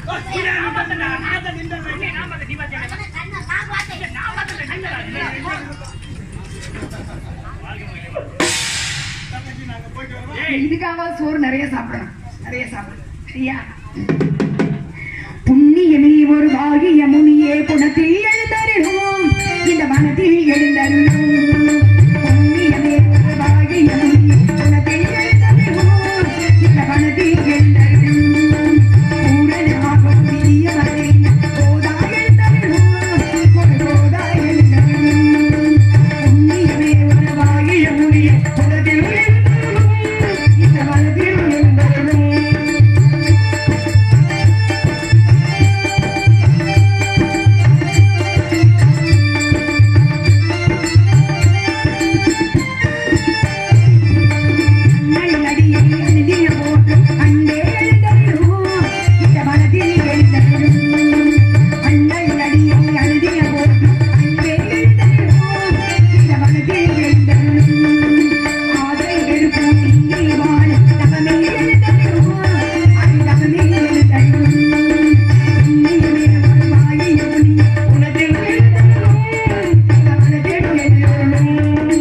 இதுக்காக சோறு நிறைய சாப்பிடணும் நிறைய சாப்பிடணும் சரியா புண்ணியமே ஒரு பாகிய முனியே குணத்தில் எழுந்தருளும் இந்த மனத்தில் எழுந்தருளும் புண்ணியமே ஒரு பாகிய முனியே குணத்தில் எழுந்தருளும் இந்த மனத்தில் எழுந்தருளும் பூரணமாக புதிய மலை போதா எழுந்தருளும் ஒரு போதா எழுந்தருளும் புண்ணியமே ஒரு பாகிய முனியே குணத்தில் எழுந்தருளும் இந்த மனத்தில் எழுந்தருளும் அண்ணனடியை எழுதிய போது அண்டே எழுந்தருளும் இந்த மனதில் எழுந்தருளும் அண்ணனடியை எழுதிய போது அண்டே எழுந்தருளும் இந்த மனதில் எழுந்தருளும் ஆதை எழுப்பும் இங்கே வாழ தகமே எழுந்தருளும் அது தகமே எழுந்தருளும் உன்னையுமே ஒரு வாயை ஒளி உனதில் எழுந்தருளும் இந்த மனதில் எழுந்தருளும்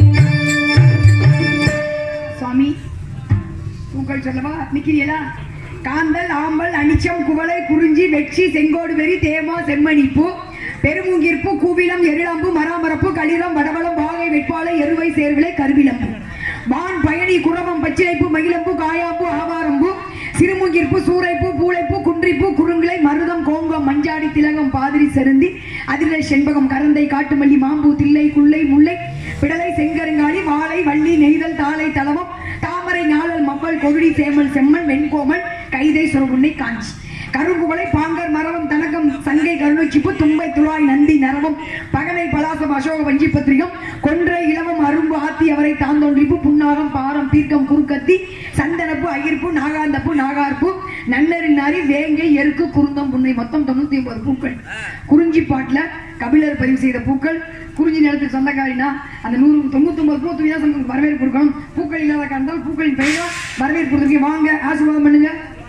சுவாமி பூக்கள் சொல்லவா நிக்கிறீங்களா காந்தல் ஆம்பல் அனிச்சம் குவளை குறிஞ்சி வெட்சி செங்கோடு வெறி தேமா செம்மணிப்பு பெருமூங்கிற்பு கூவிலம் எருளம்பு மராமரப்பு களிரம் வடவளம் வாகை வெட்பாலை எருவை சேர்விலை கருவிலம்பு வான் பயணி குரவம் பச்சிலைப்பு மகிழம்பு காயாம்பு ஆவாரம்பு சிறுமுங்கிற்பு சூரைப்பு பூளைப்பு குன்றிப்பு குறுங்கிளை மருதம் கோங்கம் மஞ்சாடி திலகம் பாதிரி செருந்தி அதிர செண்பகம் கரந்தை காட்டுமல்லி மாம்பூ தில்லை குள்ளை முல்லை பிடலை செங்கருங்காலி வாழை வள்ளி நெய்தல் தாளை தளவம் தாமரை ஞாழல் மப்பல் கொழுடி சேமல் செம்மன் வெண்கோமல் கைதை சுரகுண்ணை காஞ்சி கருங்குவளை பாங்கர் மரவம் தனகம் சங்கை கருணச்சிப்பு தும்பை துளாய் நந்தி நரவம் பகலை பலாசம் அசோக வஞ்சி பத்திரிகம் கொன்றை இளவம் அரும்பு ஆத்தி அவரை தாந்தோன்றிப்பு புன்னாகம் பாரம் தீர்க்கம் குறுக்கத்தி சந்தனப்பு அகிர்ப்பு நாகாந்தப்பு நாகார்ப்பு நன்னரின் நாரி வேங்கை எருக்கு குருந்தம் புன்னை மொத்தம் தொண்ணூத்தி ஒன்பது பூக்கள் குறிஞ்சி பாட்டுல கபிலர் பதிவு செய்த பூக்கள் குறிஞ்சி நிலத்துக்கு சொந்தக்காரினா அந்த நூறு தொண்ணூத்தி ஒன்பது பூ வித்தியாசம் வரவேற்பு கொடுக்கணும் பூக்கள் இல்லாத காரணத்தால் பூக்களின் பெயரோ வரவேற்பு கொடுத்துருக்கீங்க வாங்க ஆசீர்வாதம் பண்ணுங்க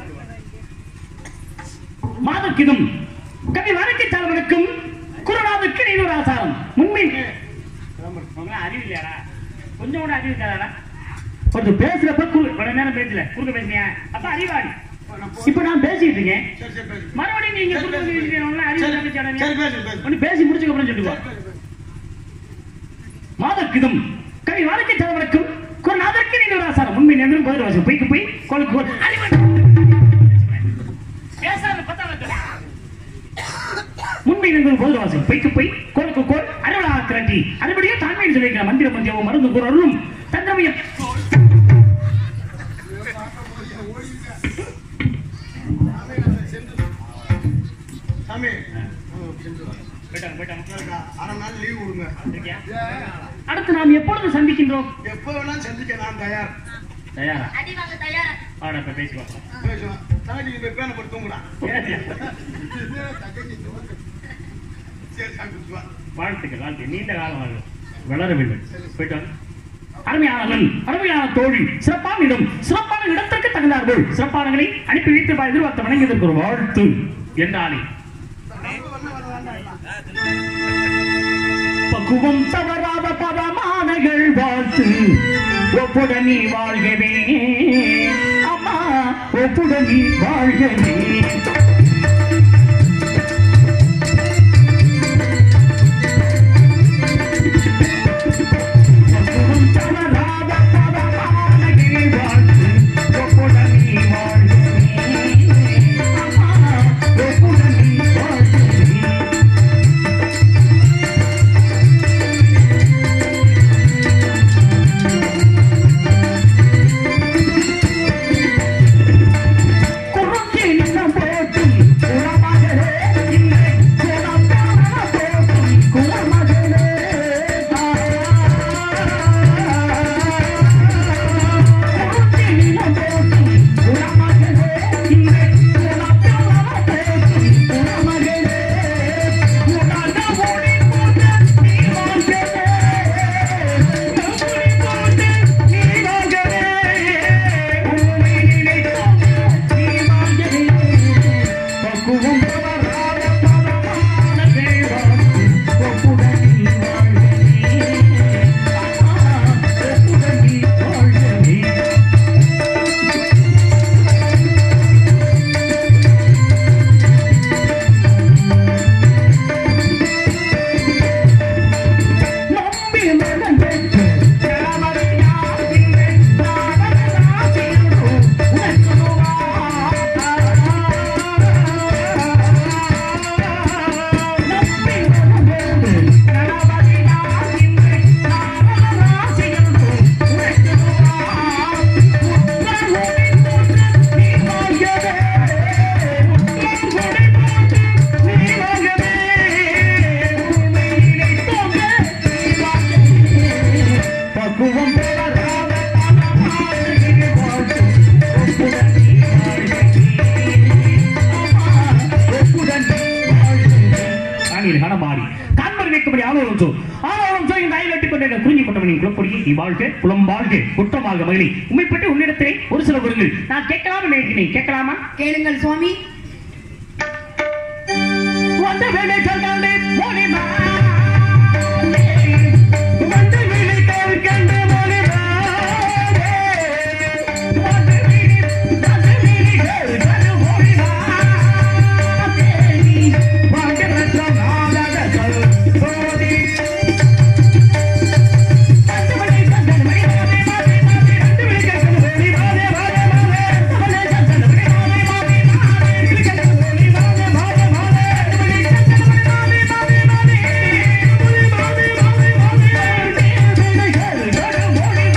மாதக்கிதும் கவி வழக்கு தலைவனுக்கும் குருநாவுக்கு நீனொரு ஆசாரம் முன்பின் அறிவு இல்லையாடா கொஞ்சம் கூட அறிவு இருக்காதாடா கொஞ்சம் பேசுறப்ப குறு கொஞ்ச நேரம் பேசல குறுக்க பேசுனியா அப்ப அறிவாளி இப்ப நான் பேசிட்டு இருக்கேன் சரி சரி பேசு மறுபடியும் நீங்க குறுக்க பேசுறீங்க அறிவு சரி, இல்லாம சரி, பேசு, பேசு. ஒண்ணு பேசி முடிச்சுக்க அப்புறம் சொல்லுவா மாதக்கிதும் கவி வழக்கு தலைவனுக்கும் குருநாதற்கு நீனொரு ஆசாரம் முன்பின் என்றும் பதில் வாசம் பொய்க்கு போய் கொழுக்கு கோல் பேசாத பத்தாவத்துல முன்பை என்பது பொது வாசல் பொய்க்கு பொய் கோலுக்கு கோல் அறுவலாக திரட்டி அதுபடியே தாண்மையில் சொல்லியிருக்கிற மந்திர மந்தியமும் மருந்து கூற அருளும் தந்திரமையும் சாமி அரை நாள் லீவ் விடுங்க அடுத்து நாம் எப்பொழுது சந்திக்கின்றோம் எப்போ வேணாலும் சந்திக்க நான் தயார் தயாரா அடி வாங்க தயாரா ஆடா இப்ப பேசி பார்ப்போம் பேசுவேன் சாமி நீங்க போய் பேனை போட்டு தூங்குடா சரி சாமி குடிச்சுவா வாழ்த்துக்கள் வாழ்த்து நீண்ட காலம் வாழ்வு வளர வேண்டும் போயிட்டு வாங்க. அருமையானவன் அருமையான தோழி சிறப்பான இடம் சிறப்பான இடத்திற்கு தகுந்தார்கள் சிறப்பானங்களை அனுப்பி வைத்து பா- எதிர்பார்த்த வணங்கியதற்கு ஒரு வாழ்த்து என்றாலே பக்குவம் தவறாத பதமானகள் வாழ்த்து ஒப்புடனி வாழ்கவே அம்மா ஒப்புடனி வாழ்கவே பக்குவம் தவறாத பதமானகள் வாழ்த்து ஒப்புடனி வாழ்கவே அம்மா ஒப்புடனி வாழ்கவே குறுக்கில் போட்டு பக்குவம் தவறாத பதமான வேளாண்மை ஒப்புடன் நீ வாழ்கவே. ஒப்புடன் நீ வாழ்கவே. நம்பி மகன் பெற்று கணவரையாகின்றேன் நாடகராசியுடோ உனக்குவா. நம்பி மகன் பெற்று கணவரையாகின்றேன் நாடகராசியுடோ உனக்குவா. உத்தரவுடன் தோன்று நீ வாழ்கவே. உத்தரவுடன் தோன்று நீ வாழ்கவே. உண்மையிலே தோன்ற நீ வாழ்கவே. பக்குவம் பெறாத பணமாளிகை வாழ்க்கை. ஒப்புடன் நீ வாழ்கவே. அம்மா, ஒப்புடன் நீ வாழ்கவே. காணியில் கனமாடி காண்பர் வைக்கப்படி ஆலோலம் சொல் ஆலோலம் சொல் இந்த ஐலட்டி கொண்ட குறிஞ்சி கொண்டவனின் குலப்பொடியை நீ வாழ்க குலம் வாழ்க குற்றமாக மகிழி உண்மை பற்றி உன்னிடத்திலே ஒரு சில பொருள்கள் நான் கேட்கலாம் நினைக்கிறேன் கேட்கலாமா கேளுங்கள் சுவாமி வந்த வேலை சொன்னாலே போனிமா வந்த வேலை கேட்கின்ற போனிமா வந்த வேலை வந்த வேலை கேட்கின்ற போனிமா தேவி வாங்கிற சொன்னாலகள் போதி வந்த வேலை கண்டன மணி மாதே மாதே மாதே வந்த வேலை கண்டன மணி மாதே மாதே மாதே வந்த வேலை கண்டன மணி மாதே மாதே மாதே கண்டன மணி மாதே மாதே மாதே வந்த வேலை கண்டன மணி மாதே மாதே மாதே மணி மாதே மாதே மாதே வேலை கண்டன மணி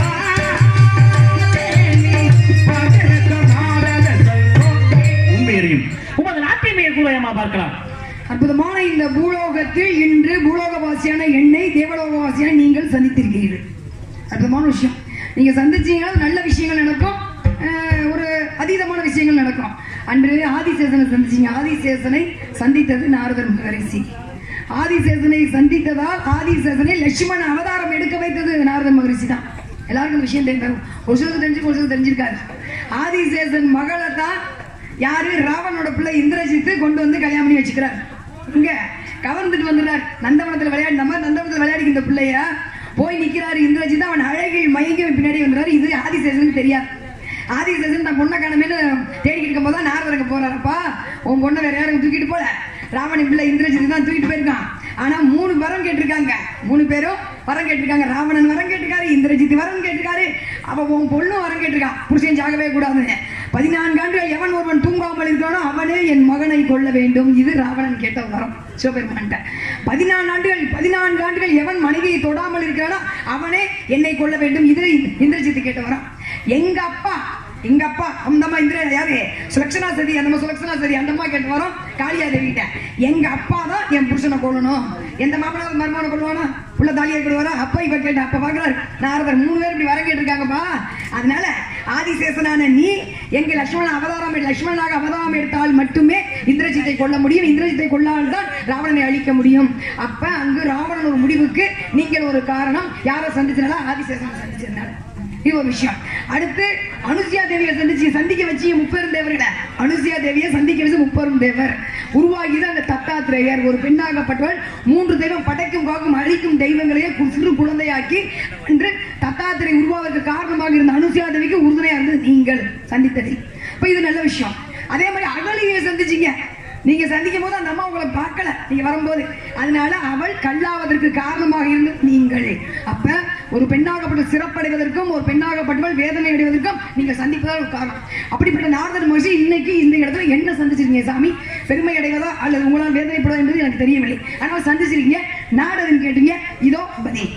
உண்மையறியும் உமது நாட்டியமே கூலயமா பார்க்கலாம் அற்புதமான இந்த பூலோகத்தில் இன்று பூலோகவாசியான என்னை தேவலோகவாசியான நீங்கள் சந்தித்திருக்கிறீர்கள் அற்புதமான விஷயம் நீங்க சந்திச்சீங்கன்னா நல்ல விஷயங்கள் நடக்கும் அஹ், ஒரு அதீதமான விஷயங்கள் நடக்கும் அன்று ஆதிசேஷனை சந்திச்சீங்க ஆதிசேஷனை சந்தித்தது நாரதர் மகரிஷி ஆதிசேஷனை சந்தித்ததால் ஆதிசேஷனை லட்சுமண அவதாரம் எடுக்க வைத்தது நாரதர் மகரிஷி தான் எல்லாருக்கும் இந்த விஷயம் தெரியும் ஒரு சிலருக்கு தெரிஞ்சு ஒரு சிலருக்கு தெரிஞ்சிருக்காரு ஆதிசேஷன் மகளை தான் யாரு ராவனோட பிள்ளை இந்திரஜித்து கொண்டு வந்து கல்யாணம் பண்ணி வச்சுக்கிறார் இங்க கவர்ந்துட்டு வந்துடுறார் நந்தவனத்துல விளையாடி நம்ம நந்தவனத்துல விளையாடி இந்த பிள்ளைய போய் நிக்கிறாரு இந்திரஜித் அவன் அழகில் மயங்கி அவன் பின்னாடி வந்துறாரு இது ஆதிசேஷனுக்கு தெரியாது ஆதிசேஷன் தான் பொண்ணை காணமேனு தேடிக்கிட்டு இருக்கும் போது நாரதருக்கு போறாருப்பா உன் பொண்ணை வேற யாரும் தூக்கிட்டு போல ராவணன் பிள்ளை இந்திரஜித் தான் தூக்கிட்டு போயிருக்கான் ஆனா மூணு வரம் கேட்டிருக்காங்க மூணு பேரும் வரம் கேட்டிருக்காங்க ராவணன் வரம் கேட்டிருக்காரு இந்திரஜித் வரம் கேட்டிருக்காரு அவ உன் பொண்ணும் வரம் கேட்டிருக்கான் புருஷன் சாகவே கூடாதுன்னு பதினான்கு ஆண்டுகள் எவன் ஒருவன் தூங்காமல் இருக்கானோ அவனே என் மகனை கொல்ல வேண்டும் இது ராவணன் கேட்ட வரம் சிவபெருமான்ட்ட பதினான்கு ஆண்டுகள் பதினான்கு ஆண்டுகள் எவன் மனைவியை தொடாமல் இருக்கிறானோ அவனே என்னை கொல்ல வேண்டும் இது இந்திரஜித்து கேட்ட வரம் எங்க அப்பா எங்க அப்பா அந்த அம்மா இந்திர யாரு சுலக்ஷனா சதி அந்த அம்மா சுலக்ஷனா சதி அந்த அம்மா கேட்டு வரோம் காளியா தேவிட்ட எங்க அப்பா தான் என் புருஷனை கொல்லணும் எந்த மாமனார் மருமகனை கொள்வானா உள்ள தாலியை கொள்வாரா அப்பா இவ கேட்ட அப்ப பாக்குறாரு நாரதர் மூணு பேர் இப்படி வர கேட்டிருக்காங்கப்பா அதனால ஆதிசேஷனான நீ எங்க லட்சுமண அவதாரம் எடு- லட்சுமணனாக அவதாரம் எடுத்தால் மட்டுமே இந்திரஜித்தை கொல்ல முடியும் இந்திரஜித்தை கொள்ளால் தான் ராவணனை அழிக்க முடியும் அப்ப அங்கு ராவணன் ஒரு முடிவுக்கு நீங்கள் ஒரு காரணம் யாரை சந்திச்சனால ஆதிசேஷனை சந்திச்சதுனால இது ஒரு விஷயம் அடுத்து அனுசியா தேவியை சந்திச்சு சந்திக்க வச்சு முப்பெரும் தேவர்களை அனுசியா தேவியை சந்திக்க வச்சு முப்பெரும் தேவர் உருவாகியது அந்த தத்தாத்திரேயர் ஒரு பெண்ணாகப்பட்டவள் மூன்று தெய்வம் படைக்கும் காக்கும் அழிக்கும் தெய்வங்களையே கு- சிறு குழந்தையாக்கி என்று தத்தாத்திரை உருவாவதற்கு காரணமாக இருந்த அனுசியா தேவிக்கு உறுதுணையா இருந்தது நீங்கள் சந்தித்தது இப்ப இது நல்ல விஷயம் அதே மாதிரி அகலியை சந்திச்சீங்க நீங்க சந்திக்கும் போது அந்த அம்மா உங்களை பார்க்கல நீங்க வரும்போது அதனால அவள் கல்லாவதற்கு காரணமாக இருந்தது நீங்கள் அப்ப ஒரு பெண்ணாகப்பட்ட சிறப்படைவதற்கும் ஒரு பெண்ணாகப்பட்டவள் வேதனை அடைவதற்கும் நீங்க சந்திப்பதா ஒரு காரணம் அப்படிப்பட்ட நாரதர் மகிழ்ச்சி இன்னைக்கு இந்த இடத்துல என்ன சந்திச்சிருக்கீங்க சாமி பெருமை அடைவதா அல்லது உங்களால் வேதனைப்படுவதா என்பது எனக்கு தெரியவில்லை ஆனால் சந்திச்சிருக்கீங்க நாடகம் கேட்டீங்க இதோ பதில்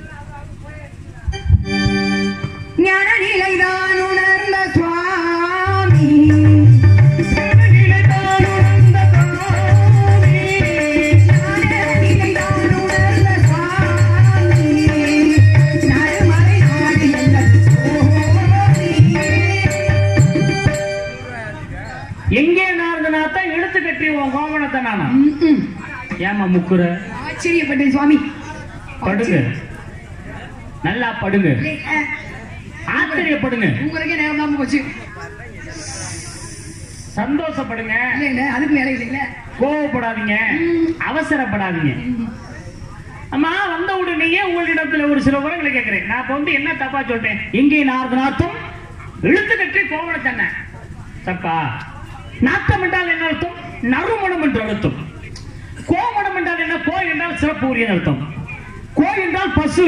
ஞான நிலைதான் உணர்ந்த சுவாமி ஞான நிலைதான் உணர்ந்த சுவாமி நறுமறை நாடு எங்கள் சோதி. எங்கே நாரதனாத்தான் இழுத்து கட்டி உன் கோவணத்தை நானா ம்ம். ஏமா முக்குற ஆச்சரியப்பட்டேன் சுவாமி படுங்க நல்லா படுங்க அஹ், ஆச்சரியப்படுங்க உங்களுக்கே நேரம் தான் போச்சு சந்தோஷப்படுங்க இல்ல இல்ல அதுக்கு மேல இல்ல இல்ல கோவப்படாதீங்க அவசரப்படாதீங்க அம்மா வந்த உடனேயே உங்களிடத்துல ஒரு சில உரங்களை கேட்கிறேன் நான் இப்ப வந்து என்ன தப்பா சொல்லிட்டேன் எங்கே நார்து நாத்தும் இழுத்து கட்டி கோவண தன்னை தப்பா நாத்தம் என்றால் என்ன அர்த்தம் நறுமணம் என்று அர்த்தம் கோமணம் என்றால் என்ன கோ என்றால் சிறப்பு உரிய அர்த்தம் கோ என்றால் பசு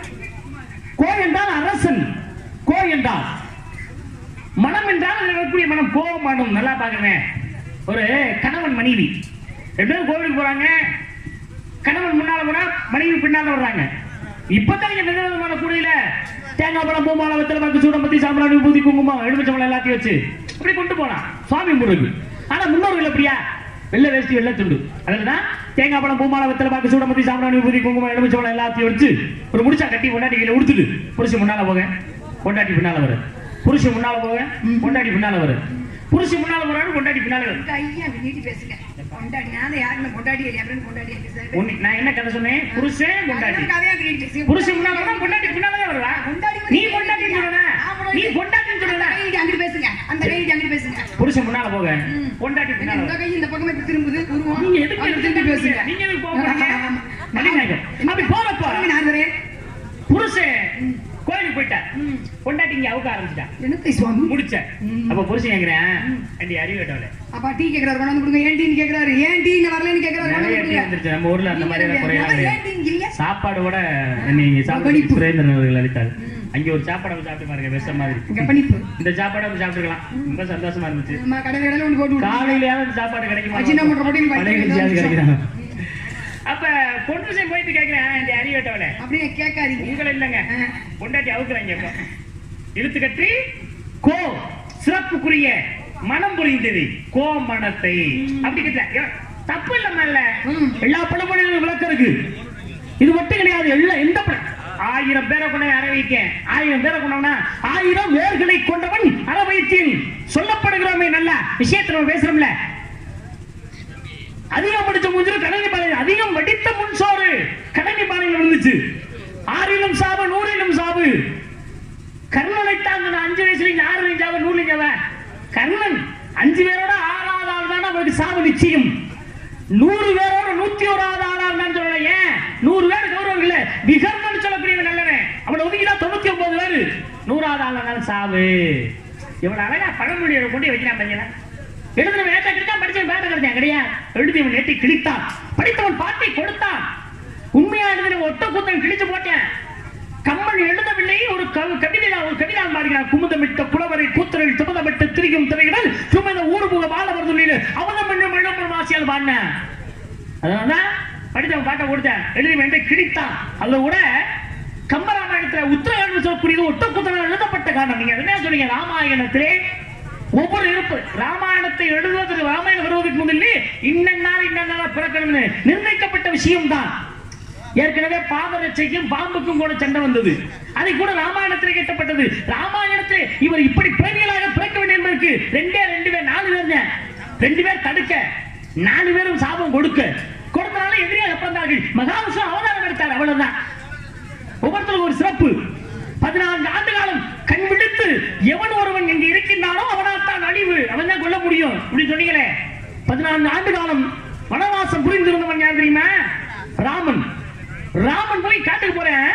கோ என்றால் அரசன் கோ என்றால் மனம் என்றால் அதில் இருக்கக்கூடிய மனம் கோ மனம் நல்லா பாக்குறேன் ஒரு கணவன் மனைவி ரெண்டு பேரும் கோவிலுக்கு போறாங்க கணவன் முன்னால போனா மனைவி பின்னால வர்றாங்க இப்பதான் இங்க வித விதமான கூடையில தேங்காய் பழம் பூமாலை வெத்தலை பாக்கு சூடம் பத்தி சாம்பிராணி பூதி குங்குமம் எலுமிச்சம்பழம் எல்லாத்தையும் வச்சு இப்படி கொண்டு போலாம் சுவாமி முருகு ஆனா முன்னோர்கள் எப்படியா வெள்ளை வேஷ்டி வெள்ளை துண்டு அதுலதான் தேங்காய் பழம் பூமாலை வெத்தலை பாக்கு சூடம் பத்தி சாம்பிராணி பூதி குங்குமம் எலுமிச்சம்பழம் எல்லாத்தையும் வச்சு ஒரு முடிச்சா கட்டி கொண்டாடி கையில உடுத்துட்டு புருஷன் முன்னால போக கொண்டாட்டி பின்னால வர புருஷன் முன்னால போக கொண்டாடி பின்னால வர புருஷன் முன்னால போறாரு கொண்டாடி பின்னால வர கையா நீட்டி பேசுங்க கொண்டாடி நான் யாருன்னு கொண்டாடி அப்படின்னு கொண்டாடி பேசுறேன் உன்னை- நான் என்ன கதை சொன்னேன் புருஷன் கொண்டாடி கதையா நீட்டி பேசுங்க புருஷன் முன்னால வரா, பொண்டாட்டி பின்னால தான் வருவா கொண்டாடி நீ கொண்டாட்டின்னு சொல்லல நீ கொண்டாட்டின்னு சொல்லல கையிட்டு அங்கிட்டு பேசுங்க அந்த கையிட்டு அங்கிட்டு பேசுங்க புருஷன் முன்னால போக பொண்டாட்டி இந்த பின்னால வர. கை இந்த பக்கமே இப்படி திரும்புது உருவம் நீங்க எதுக்கு அப்படி திரும்பி பேசுங்க நீங்க எதுக்கு போக போறீங்க? மணிநாயகர். அப்படி போறப்ப சொல்லுங்க நாரதரே. புருஷன் கோயிலுக்கு போயிட்டார் பொண்டாட்டி இங்க அவுக்க ஆரம்பிச்சிட்டா என்னத்தை சுவாமி முடிச்ச அப்ப புருஷன் கேக்குறேன் அண்டி அறிவு கேட்டவளே அப்பா டீ கேக்குறாரு கொண்டாந்து கொடுங்க ஏன் டீன்னு கேக்குறாரு ஏன் டீ இங்க வரலன்னு கேக்குறாரு கொண்டாந்து நிறைய டீ கொடுங்க. வந்துருச்சு நம்ம ஊர்ல அந்த மாதிரி எல்லாம் குறையெல்லாம் ஏன் கிடையாது டீ இங்க இல்ல? சாப்பாடு கூட நீங்க சாப்பிட்டு கவனிப்பு. சுரேந்திரன் அவர்கள் அளித்தார் அங்க ஒரு சாப்பாடை சாப்பிட்டு பாருங்க விஷம் மாதிரி கவனிப்பு. இந்த சாப்பாடை அப்ப சாப்பிட்டுக்கலாம் ரொம்ப சந்தோஷமா இருந்துச்சு நம்ம கடை கடையில ஒண்ணு போட்டு விடுவோம். காலையிலயாவது இந்த சாப்பாடு கிடைக்குமா அஜினோமோட்டோ போட்டு இங்க பழைய வைக்க கட்சியாவது வேண்டியது கிடைக்குதா அப்ப பொண்ணு சைடு போயிட்டு கேக்குறேன் இந்த அறிவட்டவளே அப்படியே கேட்காதீங்க உங்களை இல்லைங்க ஆ. பொண்டாட்டி அவுக்குறாங்க இப்ப இழுத்து கட்டி கோ சிறப்புக்குரிய மனம் புரிந்தது கோ மனத்தை அப்படி கிட்ட ஏ, தப்பு இல்ல இல்ல ம். எல்லா பழமொழிகளும் விளக்கம் இருக்கு இது மட்டும் கிடையாது எல்லாம் எந்த பழ- ஆயிரம் பேரை கொண்டு அற வைக்க ஆயிரம் பேரை கொண்டவனா ஆயிரம் வேர்களை கொண்டவன் அற வைத்தேன் சொல்லப்படுகிறோமே நல்ல விஷயத்துல நம்ம பேசுறோம்ல அதிகம் படிச்ச மூஞ்சில் கணனி பானை அதிகம் வடித்த முன் சோறு கணனி பானையில் விழுந்துச்சு ஆறிலும் சாவு நூறிலும் சாவு கர்ணனை தாங்க அஞ்சு வயசுல இங்க ஆறு சாவு நூறு சாவ கர்ணன் அஞ்சு பேரோட ஆறாவது ஆள் தான் அவருக்கு சாவு நிச்சயம் நூறு பேரோட நூத்தி ஓராவது ஆளா இருந்தான்னு சொல்லல ஏன் நூறு பேர் கௌரவம் இல்ல விகர்மன் சொல்லக்கூடியவன் நல்லவன் அவனை ஒதுக்கினா தொண்ணூத்தி ஒன்பது பேரு நூறாவது ஆள் இருந்தாலும் சாவு இவன் அழகா பழமொழியை கொண்டு வைக்கிறான் பையனா எழுதின வேட்டை கிடைத்தான் படிச்சவன் வேட்டை கிடைச்சான் கிடையாது எழுதியவன் நேற்றை கிழித்தான் படித்தவன் பாட்டை கொடுத்தான் உண்மையா எழுதின ஒட்ட கூத்தன் கிழிச்சு போட்டேன் கம்மல் எழுதவில்லை ஒரு க- கவிதை ஒரு கவிதை பாடுகிறார் குமுதமிட்ட புலவரை கூத்தரில் துமதமிட்டு திரியும் திரையிடல் சுமந்த ஊர்புக வாழ வருதுள்ள அவதம் பண்ணும் இளம்பரம் வாசியால் பாடின அதனால படித்தவன் பாட்டை கொடுத்தேன் எழுதி வேண்டை கிழித்தான் அதுல கூட கம்பராமாயணத்துல உத்தரகாண்டம் சொல்லக்கூடியது ஒட்டக்குத்தனால் எழுதப்பட்ட காரணம் நீங்க என்ன சொன்னீங்க ராமாயணத்திலே ஒவ்வொரு இருப்பு ராமாயணத்தை எழுதுவதற்கு ராமாயணம் வருவதற்கு முதல்ல இன்ன நாள் இன்ன நாள் பிறக்கணும்னு நிர்ணயிக்கப்பட்ட விஷயம்தான் ஏற்கனவே பாதரட்சைக்கும் பாம்புக்கும் கூட சண்டை வந்தது அதை கூட ராமாயணத்திலே கட்டப்பட்டது ராமாயணத்திலே இவர் இப்படி பிறவிகளாக பிறக்க வேண்டும் என்பதற்கு ரெண்டே ரெண்டு பேர் நாலு பேருங்க ரெண்டு பேர் தடுக்க நாலு பேரும் சாபம் கொடுக்க கொடுத்தனால எதிரியாக பிறந்தார்கள் மகாவிஷ்ணு அவதாரம் எடுத்தார் அவ்வளவுதான் ஒவ்வொருத்தருக்கும் ஒரு சிறப்பு பதினான்கு ஆண்டு காலம் கண் விழித்து எவன் ஒருவன் இங்கு இருக்கின்றானோ அவனால் தான் அழிவு அவன் தான் கொல்ல முடியும் இப்படி சொன்னீங்களே பதினான்கு ஆண்டு காலம் வனவாசம் புரிந்திருந்தவன் யார் தெரியுமா ராமன் ராமன் போய் காட்டுக்கு போறேன்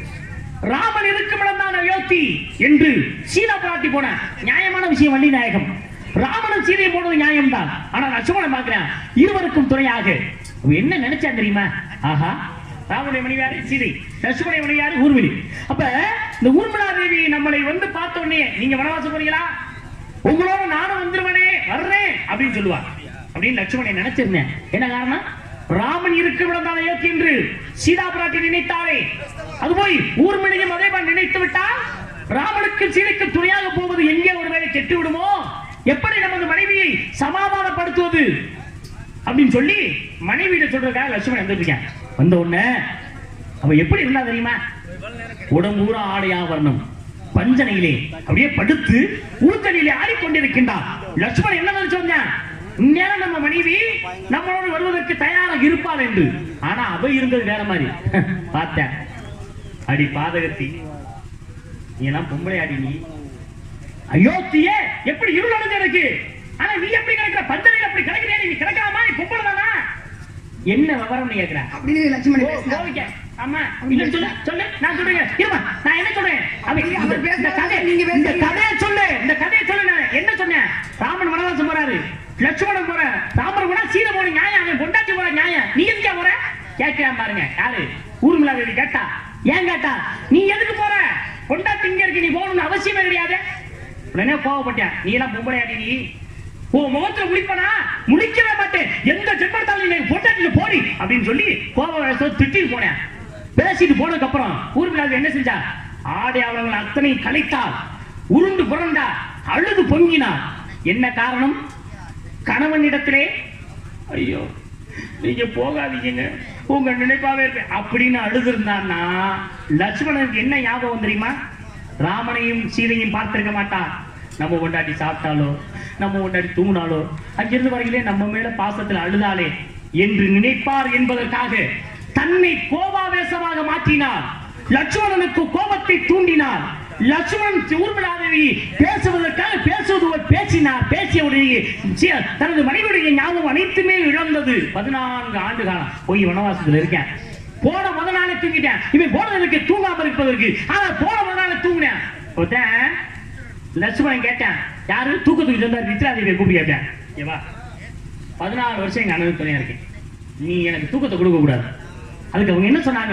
ராமன் இருக்கும் இடம்தான் அயோத்தி என்று சீதா பிராட்டி போன நியாயமான விஷயம் வள்ளி நாயகம் ராமனும் சீதையை போனது நியாயம்தான் ஆனா லட்சுமணன் பார்க்கிறேன் இருவருக்கும் துணையாக அவன் என்ன நினைச்சான் தெரியுமா ஆஹா ராமனுடைய மனைவியாரு சீதை லட்சுமணை மனைவியாரு ஊர்மிளி அப்ப இந்த ஊர்மிளா தேவி நம்மளை வந்து பார்த்த உடனே நீங்க வனவாசம் போறீங்களா உங்களோட நானும் வந்துருவனே வர்றேன் அப்படின்னு சொல்லுவா அப்படின்னு லட்சுமணை நினைச்சிருந்தேன் என்ன காரணம் ராமன் இருக்கும் இடம் தான் அயோத்தி என்று சீதா பிராட்டி நினைத்தாரே அது போய் ஊர்மிளையும் அதே போல் நினைத்து விட்டால் ராமனுக்கு சீதைக்கு துணையாக போவது எங்கே ஒருவேளை கெட்டு விடுமோ எப்படி நமது மனைவியை சமாதானப்படுத்துவது அப்படின்னு சொல்லி மனைவியிட சொல்றதுக்காக லட்சுமணன் வந்துருக்கேன் வந்த உடனே அவ எப்படி இருந்தா தெரியுமா உடம்பூரா ஆடையா வரணும் பஞ்சனையிலே அப்படியே படுத்து ஊத்தலிலே ஆடிக்கொண்டிருக்கின்றார் லட்சுமணன் என்ன நினைச்சு வந்தான் இந்நேரம் நம்ம மனைவி நம்மளோடு வருவதற்கு தயாராக இருப்பாள் என்று ஆனா அவ இருந்தது வேற மாதிரி பார்த்தேன் அடி பாதகத்தி நீ எல்லாம் பொம்பளை அடி நீ அயோத்தியே எப்படி இருள் அடைஞ்சு இருக்கு ஆனா நீ எப்படி கிடக்குற பந்தலையில் அப்படி கிடக்குறியா நீ கிடக்கலாமா நீ பொம்பளை தானா என்ன விவரம் கேக்குற அப்படின்னு லட்சுமணன் ஓ, பேசினார் கோவிக்க. ஆமா இல்ல சொல்லு சொல்லு நான் சொல்றேன் இருமா நான் என்ன சொல்றேன் அவன் அவர் இந்த- பேசுறத இந்த கதை நீங்க இந்த பேசுறீங்க. கதையை சொல்லு இந்த கதையை சொல்லு நான் என்ன சொன்னேன் ராமன் வனவாசம் போறாரு லட்சுமணன் போற ராமர் கூட சீதை போன நியாயம் அவன் பொண்டாட்டி போற நியாயம் நீ எதுக்கா போற கேட்கிறான் பாருங்க யாரு ஊர்மிளா தேவி கேட்டா ஏன் கேட்டா நீ எதுக்கு போற பொண்டாட்டி இங்க இருக்கு நீ போகணும்னு அவசியமே கிடையாது உடனே கோவப்பட்டேன் நீ எல்லாம் பொம்பளையாடி நீ உன் முகத்துல முடிப்பனா முடிக்கவே மாட்டேன் எந்த ஜென்மத்தாலும் நீ பொண்டாட்டில போடி அப்படின்னு சொல்லி கோப திட்டி போனேன் பேசிட்டு போனதுக்கு அப்புறம் ஊர்மிளாது என்ன செஞ்சா ஆடை அவளங்களை அத்தனை கலைத்தாள் உருண்டு புரண்டா அழுது பொங்கினாள் என்ன காரணம் கணவனிடத்திலே ஐயோ நீங்க போகாதீங்க உங்க நினைப்பாவே இருப்பேன் அப்படின்னு அழுதுருந்தான்னா லட்சுமணனுக்கு என்ன ஞாபகம் தெரியுமா ராமனையும் சீதையும் பார்த்திருக்க மாட்டான் நம்ம கொண்டாடி சாப்பிட்டாலோ நம்ம கொண்டாடி தூங்கினாலோ அங்கிருந்து வரையிலே நம்ம மேல பாசத்தில் அழுதாலே என்று நினைப்பார் என்பதற்காக தன்னை கோபாவேசமாக மாற்றினார் லட்சுமணனுக்கு கோபத்தை தூண்டினார் லட்சுமணன் ஊர்மிளாதேவி பேசுவதற்காக பேசுவது ஒரு பேசினார் பேசிய உடனே சி- தனது மனைவியுடைய ஞாபகம் அனைத்துமே இழந்தது பதினான்கு ஆண்டு காலம் போய் வனவாசத்துல இருக்கேன் போன முத நாளே தூங்கிட்டேன் இவன் போனதற்கு தூங்காம இருப்பதற்கு ஆனா போன முத நாளே தூங்கினேன் ஒருத்தன் லட்சுமணன் கேட்டேன் யாரு தூக்கத்துக்கு சொன்னார் நித்ராதேவியை கூப்பிட்டு கேட்டேன் ஏவா பதினாலு வருஷம் எங்க அண்ணனுக்கு துணையா இருக்கேன் நீ எனக்கு தூக்கத்தை கொடுக்க கூடாது அதுக்கு அவங்க என்ன சொன்னாங்க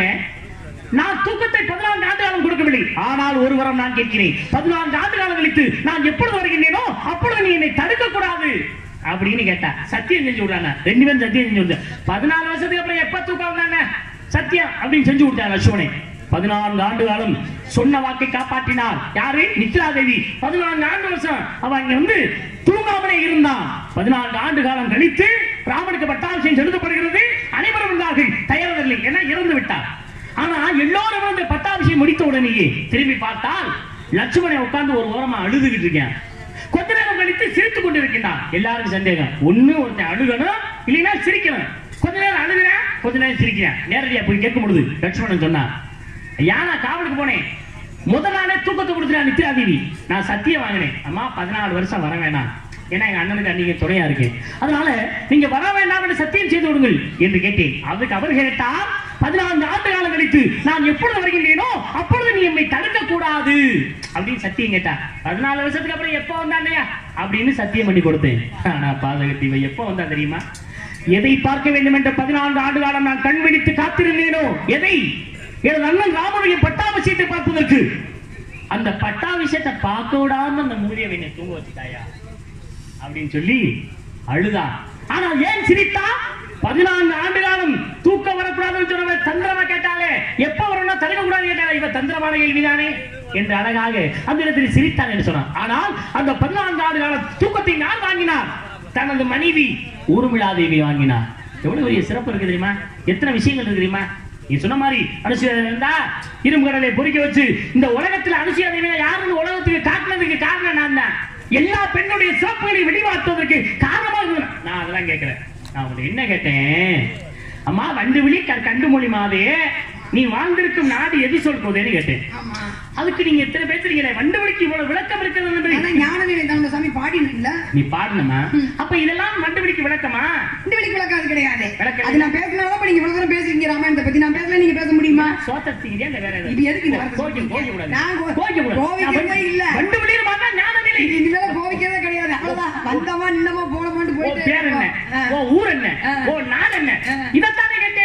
நான் தூக்கத்தை பதினான்கு ஆண்டு காலம் கொடுக்கவில்லை ஆனால் ஒரு வரம் நான் கேட்கிறேன் பதினான்கு ஆண்டு காலம் கழித்து நான் எப்பொழுது வருகின்றேனோ அப்பொழுது நீ என்னை தடுக்க கூடாது அப்படின்னு கேட்டா சத்தியம் செஞ்சு விடுறாங்க ரெண்டு பேரும் சத்தியம் செஞ்சு விடுங்க பதினாலு வருஷத்துக்கு அப்புறம் எப்ப தூக்கம் வந்தாங்க சத்தியம் அப்படின்னு செஞ்சு விட்டார் லட்சுமணன் பதினான்கு ஆண்டு காலம் சொன்ன வாக்கை காப்பாற்றினார் யாரு நித்ரா தேவி பதினான்கு ஆண்டு வருஷம் அவன் இங்க வந்து தூங்காமலே இருந்தான் பதினான்கு ஆண்டு காலம் கழித்து ராமனுக்கு பட்டாபிஷேகம் செலுத்தப்படுகிறது அனைவரும் இருந்தார்கள் தயாரில்லை என இறந்து விட்டார் ஆனா எல்லோரும் வந்து பட்டாபிஷேகம் முடித்த உடனேயே திரும்பி பார்த்தால் லட்சுமணன் உட்கார்ந்து ஒரு ஓரமா அழுதுகிட்டு இருக்கேன் கொஞ்ச நேரம் கழித்து சிரித்துக் கொண்டிருக்கின்றான் எல்லாருக்கும் சந்தேகம் ஒண்ணு ஒருத்தன் அழுகணும் இல்லைன்னா சிரிக்கணும் கொஞ்ச நேரம் அழுகிறேன் கொஞ்ச நேரம் சிரிக்கிறேன் நேரடியா போய் கேட்க முடியுது லட்சுமணன் சொன்னான் ஐயா நான் காவலுக்கு போனேன் முத நாளே தூக்கத்தை கொடுத்துட்டா நித்யா தேவி நான் சத்தியம் வாங்கினேன் அம்மா பதினாலு வருஷம் வர வேணாம் ஏன்னா எங்க அண்ணனுக்கு அன்னைக்கு துணையா இருக்கேன் அதனால நீங்க வர வேண்டாம் என்று சத்தியம் செய்து விடுங்கள் என்று கேட்டேன் அதுக்கு அவர் கேட்டார் பதினான்கு ஆண்டு காலம் கழித்து நான் எப்பொழுது வருகின்றேனோ அப்பொழுது நீ எம்மை தடுக்க கூடாது அப்படின்னு சத்தியம் கேட்டார் பதினாலு வருஷத்துக்கு அப்புறம் எப்போ வந்தாண்டையா அப்படின்னு சத்தியம் பண்ணி கொடுத்தேன் ஆனா பாதகத்தி இவன் எப்போ வந்தா தெரியுமா எதை பார்க்க வேண்டும் என்ற பதினான்கு ஆண்டு காலம் நான் கண் விழித்து காத்திருந்தேனோ எதை எனது அண்ணன் ராமனுடைய பட்டாபிஷேகத்தை பார்ப்பதற்கு அந்த பட்டாபிஷேகத்தை பார்க்க விடாம அந்த மூலியை என்னை தூங்க வச்சுட்டாயா அப்படின்னு சொல்லி அழுதா ஆனா ஏன் சிரித்தா பதினான்கு ஆண்டு காலம் தூக்கம் வரக்கூடாதுன்னு சொன்னவ தந்திரமா கேட்டாலே எப்ப வரணும்னா தடுக்க கூடாது கேட்டாலே இவ தந்திரமான கேள்விதானே என்று அழகாக அந்த இடத்தில் சிரித்தான் என்று சொன்னான் ஆனால் அந்த பதினான்கு ஆண்டு கால தூக்கத்தை நான் வாங்கினார் தனது மனைவி ஊர்மிளா தேவி வாங்கினார் எவ்வளவு பெரிய சிறப்பு இருக்கு தெரியுமா எத்தனை விஷயங்கள் இருக்கு தெரியுமா நீ சொன்ன மாதிரி அனுசுயா இருந்தா இரும்பு கடலை பொறிக்க வச்சு இந்த உலகத்துல அனுசுயா தேவி யாருன்னு உலகத்துக்கு காட்டினதுக்கு காரணம் நான் தான் எல்லா பெண்ணுடைய சிறப்புகளை வெளிவாட்டுவதற்கு காரணமா இருந்தேன் நான் அதெல்லாம் கேட்கிறேன் நான் உங்களை என்ன கேட்டேன் அம்மா வண்டு விழி க- கண்டு மொழி மாதே நீ வாழ்ந்திருக்கும் நாடு எது சொல் போதேன்னு கேட்டேன் ஆமா அதுக்கு நீங்க எத்தனை பேசுறீங்களே வண்டு விழிக்கு இவ்வளவு விளக்கம் இருக்கிறது ஆனா என்று ஞானவேலை தாங்க சாமி பாடினீங்கல்ல நீ பாடணுமா அப்ப இதெல்லாம் வண்டு விழிக்கு விளக்கமா இந்த வெளிக்கு விளக்காது கிடையாது விளக்கம் அது நான் பேசினாதான் இப்ப நீங்க இவ்வளவு தூரம் பேசுறீங்க ராமாயணத்தை பத்தி நான் பேசல நீங்க பேச முடியுமா சோத்தத்திக்கிட்டே அந்த வேற ஏதாவது? இது எதுக்கு இந்த வார்த்தை கோவிக்க- கோவிக்க கூடாது. நான் கோ- கோவிக்க கூடாது. கோவிக்கவே நான் வண்டு- இல்ல. வண்டு விழின்னு பார்த்தா ஞானம் இல்லை. இது இனிமேல கோவிக்கவே கிடையாது அவ்வளவுதான் வந்தமா நின்னமா போனமான்னு உன் போயிட்டு பேர் என்ன ஆ. உன் ஊர் என்ன ஆ. உன் நாடு என்ன ஆ. இதத்தானே கேட்டேன்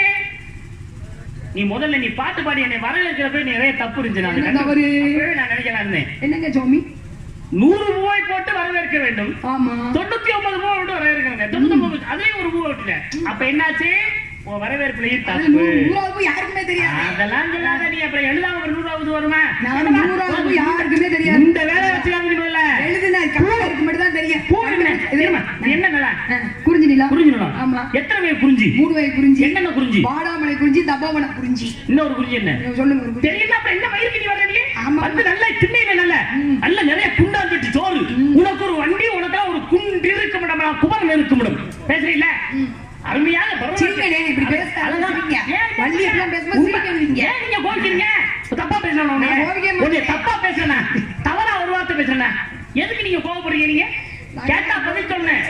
நீ முதல்ல நீ பாட்டு பாடி என்னை வரவேற்கிறப்ப நிறைய தப்பு இருந்துச்சு நான் என்ன கண்டு- தவறு? அப்பவே நான் நினைக்கலாம் இருந்தேன் என்னங்க சுவாமி நூறு ரூபாய் போட்டு வரவேற்க வேண்டும் ஆமா தொண்ணூத்தி ஒன்பது ரூபாய் விட்டு வரவேற்கிறாங்க தொண்ணூத்தி ஒன்பது அதையும் ஒரு ரூபாய் விட்டுட்டேன் அப்ப என்னாச்சு உன் வரவேற்புலையும் அது தப்பு நூறு நூறாவது யாருக்குமே தெரியாது அதெல்லாம் சொல்லாத நீ அப்புறம் எழுதாம ஒரு நூறாவது வருமா நான் நூறாவது யாருக்குமே தெரியாது இந்த வேலை வச்சுக்காதீங்க முதல்ல எழுதுன கப்பலுக்கு மட்டும் தான் தெரியும் பூ என்ன தெரியுமா? இது என்ன நிலா ஆ, குறிஞ்சி நிலா குறிஞ்சிடணும் ஆமா எத்தனை பேர் குறிஞ்சி மூணு வகை குறிஞ்சி என்னென்ன குறிஞ்சி வாடாமலை குறிஞ்சி தப்பாவன குறிஞ்சி இன்னொரு குறிஞ்சி என்ன நீங்க சொல்லுங்க ஒரு குறிஞ்சி தெரியல அப்ப என்ன மயிருக்கு நீ வர்ற நீ ஆமா. வந்து நல்ல திண்ணையில நல்ல நல்ல நிறைய குண்டான் கட்டி சோறு உனக்கு ஒரு வண்டி உனக்கு ஒரு குண்டு இருக்க முடியும் குமரன் இருக்க முடியும் பேசுறீங்கள அருமையாக பரவாயில்லை. சிரிக்கனே, இப்படி அது- பேசாத, அதுதான். சிரிங்க. ஏன் வள்ளி எப்படிலாம் பேசும்போது உண்மை. சிரிக்காதீங்க. ஏன் நீங்க கோவிக்கிறீங்க தப்பா பேசுறேன் உன்னை நான் கோவிக்கவே மாட்டேன். உன்னை தப்பா பேசுறேன் தவறா ஒரு வார்த்தை பேசுறேன் எதுக்கு நீங்க கோவப்படுறீங்க நீங்க கேட்டா பதில் சொன்னேன்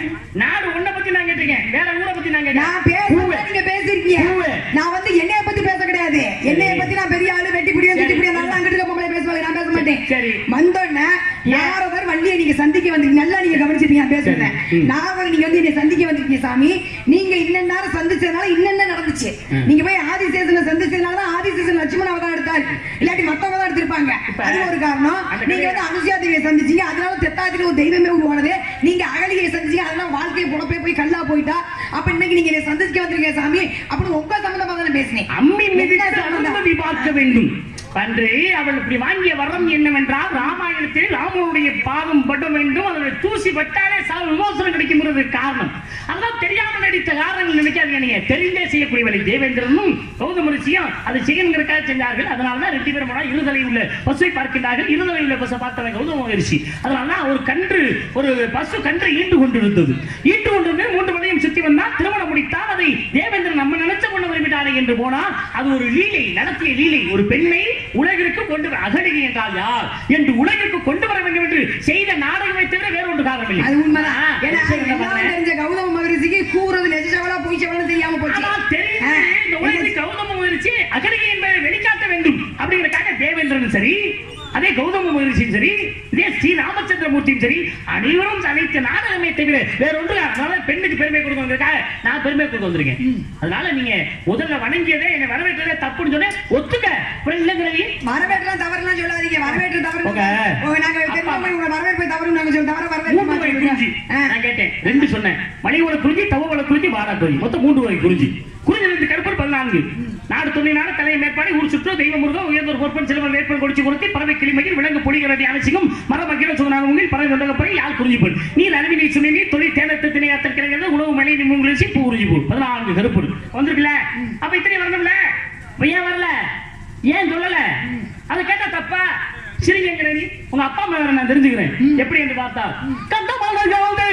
ஊரை பத்தி நான் நான் கேட்கிறேன் பேசுறத நீங்க பேசிருக்கீங்க பூவே. நான் வந்து என்னைய பத்தி பேச கிடையாது என்னைய பத்தி நான் பெரிய ஆளு வெட்டி புடியும் சரி. திட்டி புடியும் நல்லா அங்கிட்டு இருக்க பொம்பளை பேசுவாங்க நான் பேச மாட்டேன் சரி. வந்தோடனே ஏன்? நாரதர் வள்ளியை நீங்க சந்திக்க வந்திருக்கீங்க நல்லா நீங்க கவனிச்சிருக்கீங்க நான் பேசுறேன் சரி. ம். நாரதர் நீங்க வந்து என்னை சந்திக்க வந்திருக்கீங்க சாமி நீங்க இன்ன நேரம் சந்திச்சதுனால இன்னென்ன நடந்துச்சு ம். நீங்க போய் ஆதிசேஷனை சந்திச்சதுனால தான் ஆதிசேஷன் லட்சுமண அவதாரம் எடுத்தாரு இல்லாட்டி மத்தவங்க தான் எடுத்திருப்பாங்க இப்ப அது ஒரு காரணம் அந்த நீங்க கதையை- வந்து அனுசியா தேவியை சந்திச்சீங்க அதனால தெத்தாத்திரி ஒரு தெய்வமே உருவானது நீங்க அகலியை சந்திச்சீங்க அதனால வாழ்க்கை புலப்பே போய் கல்லா போயிட்டா அப்ப இன்னைக்கு நீங்க என்னை சந்திக்க வந்திருக்கீங்க சாமி அப்படின்னு உங்க சம்பந்தமா தானே பேசினேன் அம்மி மிதித்து என்ன சம்பந்தம்? அனுமதி பார்க்க வேண்டும் அன்று அவள் இப்படி வாங்கிய வரம் என்னவென்றால் ராமாயணத்தில் ராமனுடைய பாதம் பட வேண்டும் அதனுடைய தூசி பட்டாலே சாவு விமோசனம் கிடைக்குங்கிறது காரணம் அதெல்லாம் தெரியாம நடித்த காரணங்கள் நினைக்காதீங்க நீங்க தெரிந்தே செய்யக்கூடிய வேலை தேவேந்திரனும் கௌதம ரிஷியும் அது செய்யணுங்கிறக்காக செஞ்சார்கள் அதனாலதான் ரெண்டு பேரும் போனா இருதலை உள்ள பசுவை பார்க்கின்றார்கள் இருதலை உள்ள பசை பார்த்தவன் கௌதம ரிஷி அதனாலதான் ஒரு கன்று ஒரு பசு கன்று ஈண்டு கொண்டிருந்தது ஈண்டு கொண்டிருந்து மூன்று மணியும் சுத்தி வந்தா திருமணம் முடித்தால் அதை தேவேந்திரன் நம்ம நினைச்ச பொண்ணு விரும்பிட்டாரே என்று போனா அது ஒரு லீலை நடத்திய லீலை ஒரு பெண்ணை உலகிற்கு கொண்டு வர அகலிகை என்றால் யார் என்று உலகிற்கு கொண்டு வர வேண்டும் என்று செய்த நாடகத்தை தவிர வேற ஒன்று காரணம் இல்லை அது உண்மைதான் ஆ, ஏன்னா சரி, நம்ம எல்லாம் என்ன? தெரிஞ்ச கௌதம மகரிஷிக்கு கூறது நெஜசவளா பொய்ச்சவளா தெரியாம போச்சு ஆனால் தெரிந்து ஆ, இந்த உலகில் கௌதம மகரிஷி அகலிகை என்பதை வெளிக்காட்ட வேண்டும் அப்படிங்கிறதுக்காக தேவேந்திரன் சரி அதே கௌதம மகரிஷியும் சரி இதே ஸ்ரீ ராமச்சந்திரமூர்த்தியும் சரி அனைவரும் அனைத்து நாடகமே தவிர வேற ஒன்று இல்ல. அதனால பெண்ணுக்கு பெருமை கொடுக்க வந்திருக்காங்க நான் பெருமை கொடுக்க வந்திருக்கேன் அதனால நீங்க முதல்ல வணங்கியதே என்னை வரவேற்றதே தப்புன்னு சொன்னேன் ஒத்துக்க அப்புறம் இல்லைங்கிறவி வரவேற்றம் தவறுலாம் சொல்லாதீங்க வரவேற்று தவறு உங்க- ஓ, நாங்க தெரியாம உங்க வரவேற்பை தவறு நாங்க சொல்ல தவற மூன்று வகை குறிஞ்சி வரவேற்பு நான் கேட்டேன் ரெண்டு சொன்னேன் மணிவள குறிஞ்சி தவவள குறிஞ்சி வாடா குறிஞ்சி மொத்தம் மூன்று வகை குறிஞ்சி குறிஞ்சி ரெண்டு கருப்பர் பதினான்கு நாடு துணைனால தலை மேற்பாடு ஊர் சுற்று தெய்வ முருகன் உயர்ந்தோர் பொறுப்பன் சிறுவன் வேட்பன் கொடுச்சி கொடுத்து பறவை கிளிமையில் விலங்கு பொலிகிறது அலசிக்கும் மரமக்கிட சுகனாக உங்கள் பறவை கொண்டகப்பறை யாழ் குறிஞ்சி பொருள் நீர் அருவினை சுனை நீர் தொழில் தேனத்து திணையாத்திருக்கிறது உணவு மலை நிமுங்களிசி பூ உறிஞ்சி பூ பதினான்கு கருப்பு வந்திருக்குல்ல அப்ப இத்தனை வரணும்ல இப்ப ஏன் வரல ஏன் சொல்லல அதை கேட்டா தப்பா சிரிங்கிற நீ உங்க அப்பா அம்மா வேற நான் தெரிஞ்சுக்கிறேன் எப்படி என்று பார்த்தா கந்தமலயோடு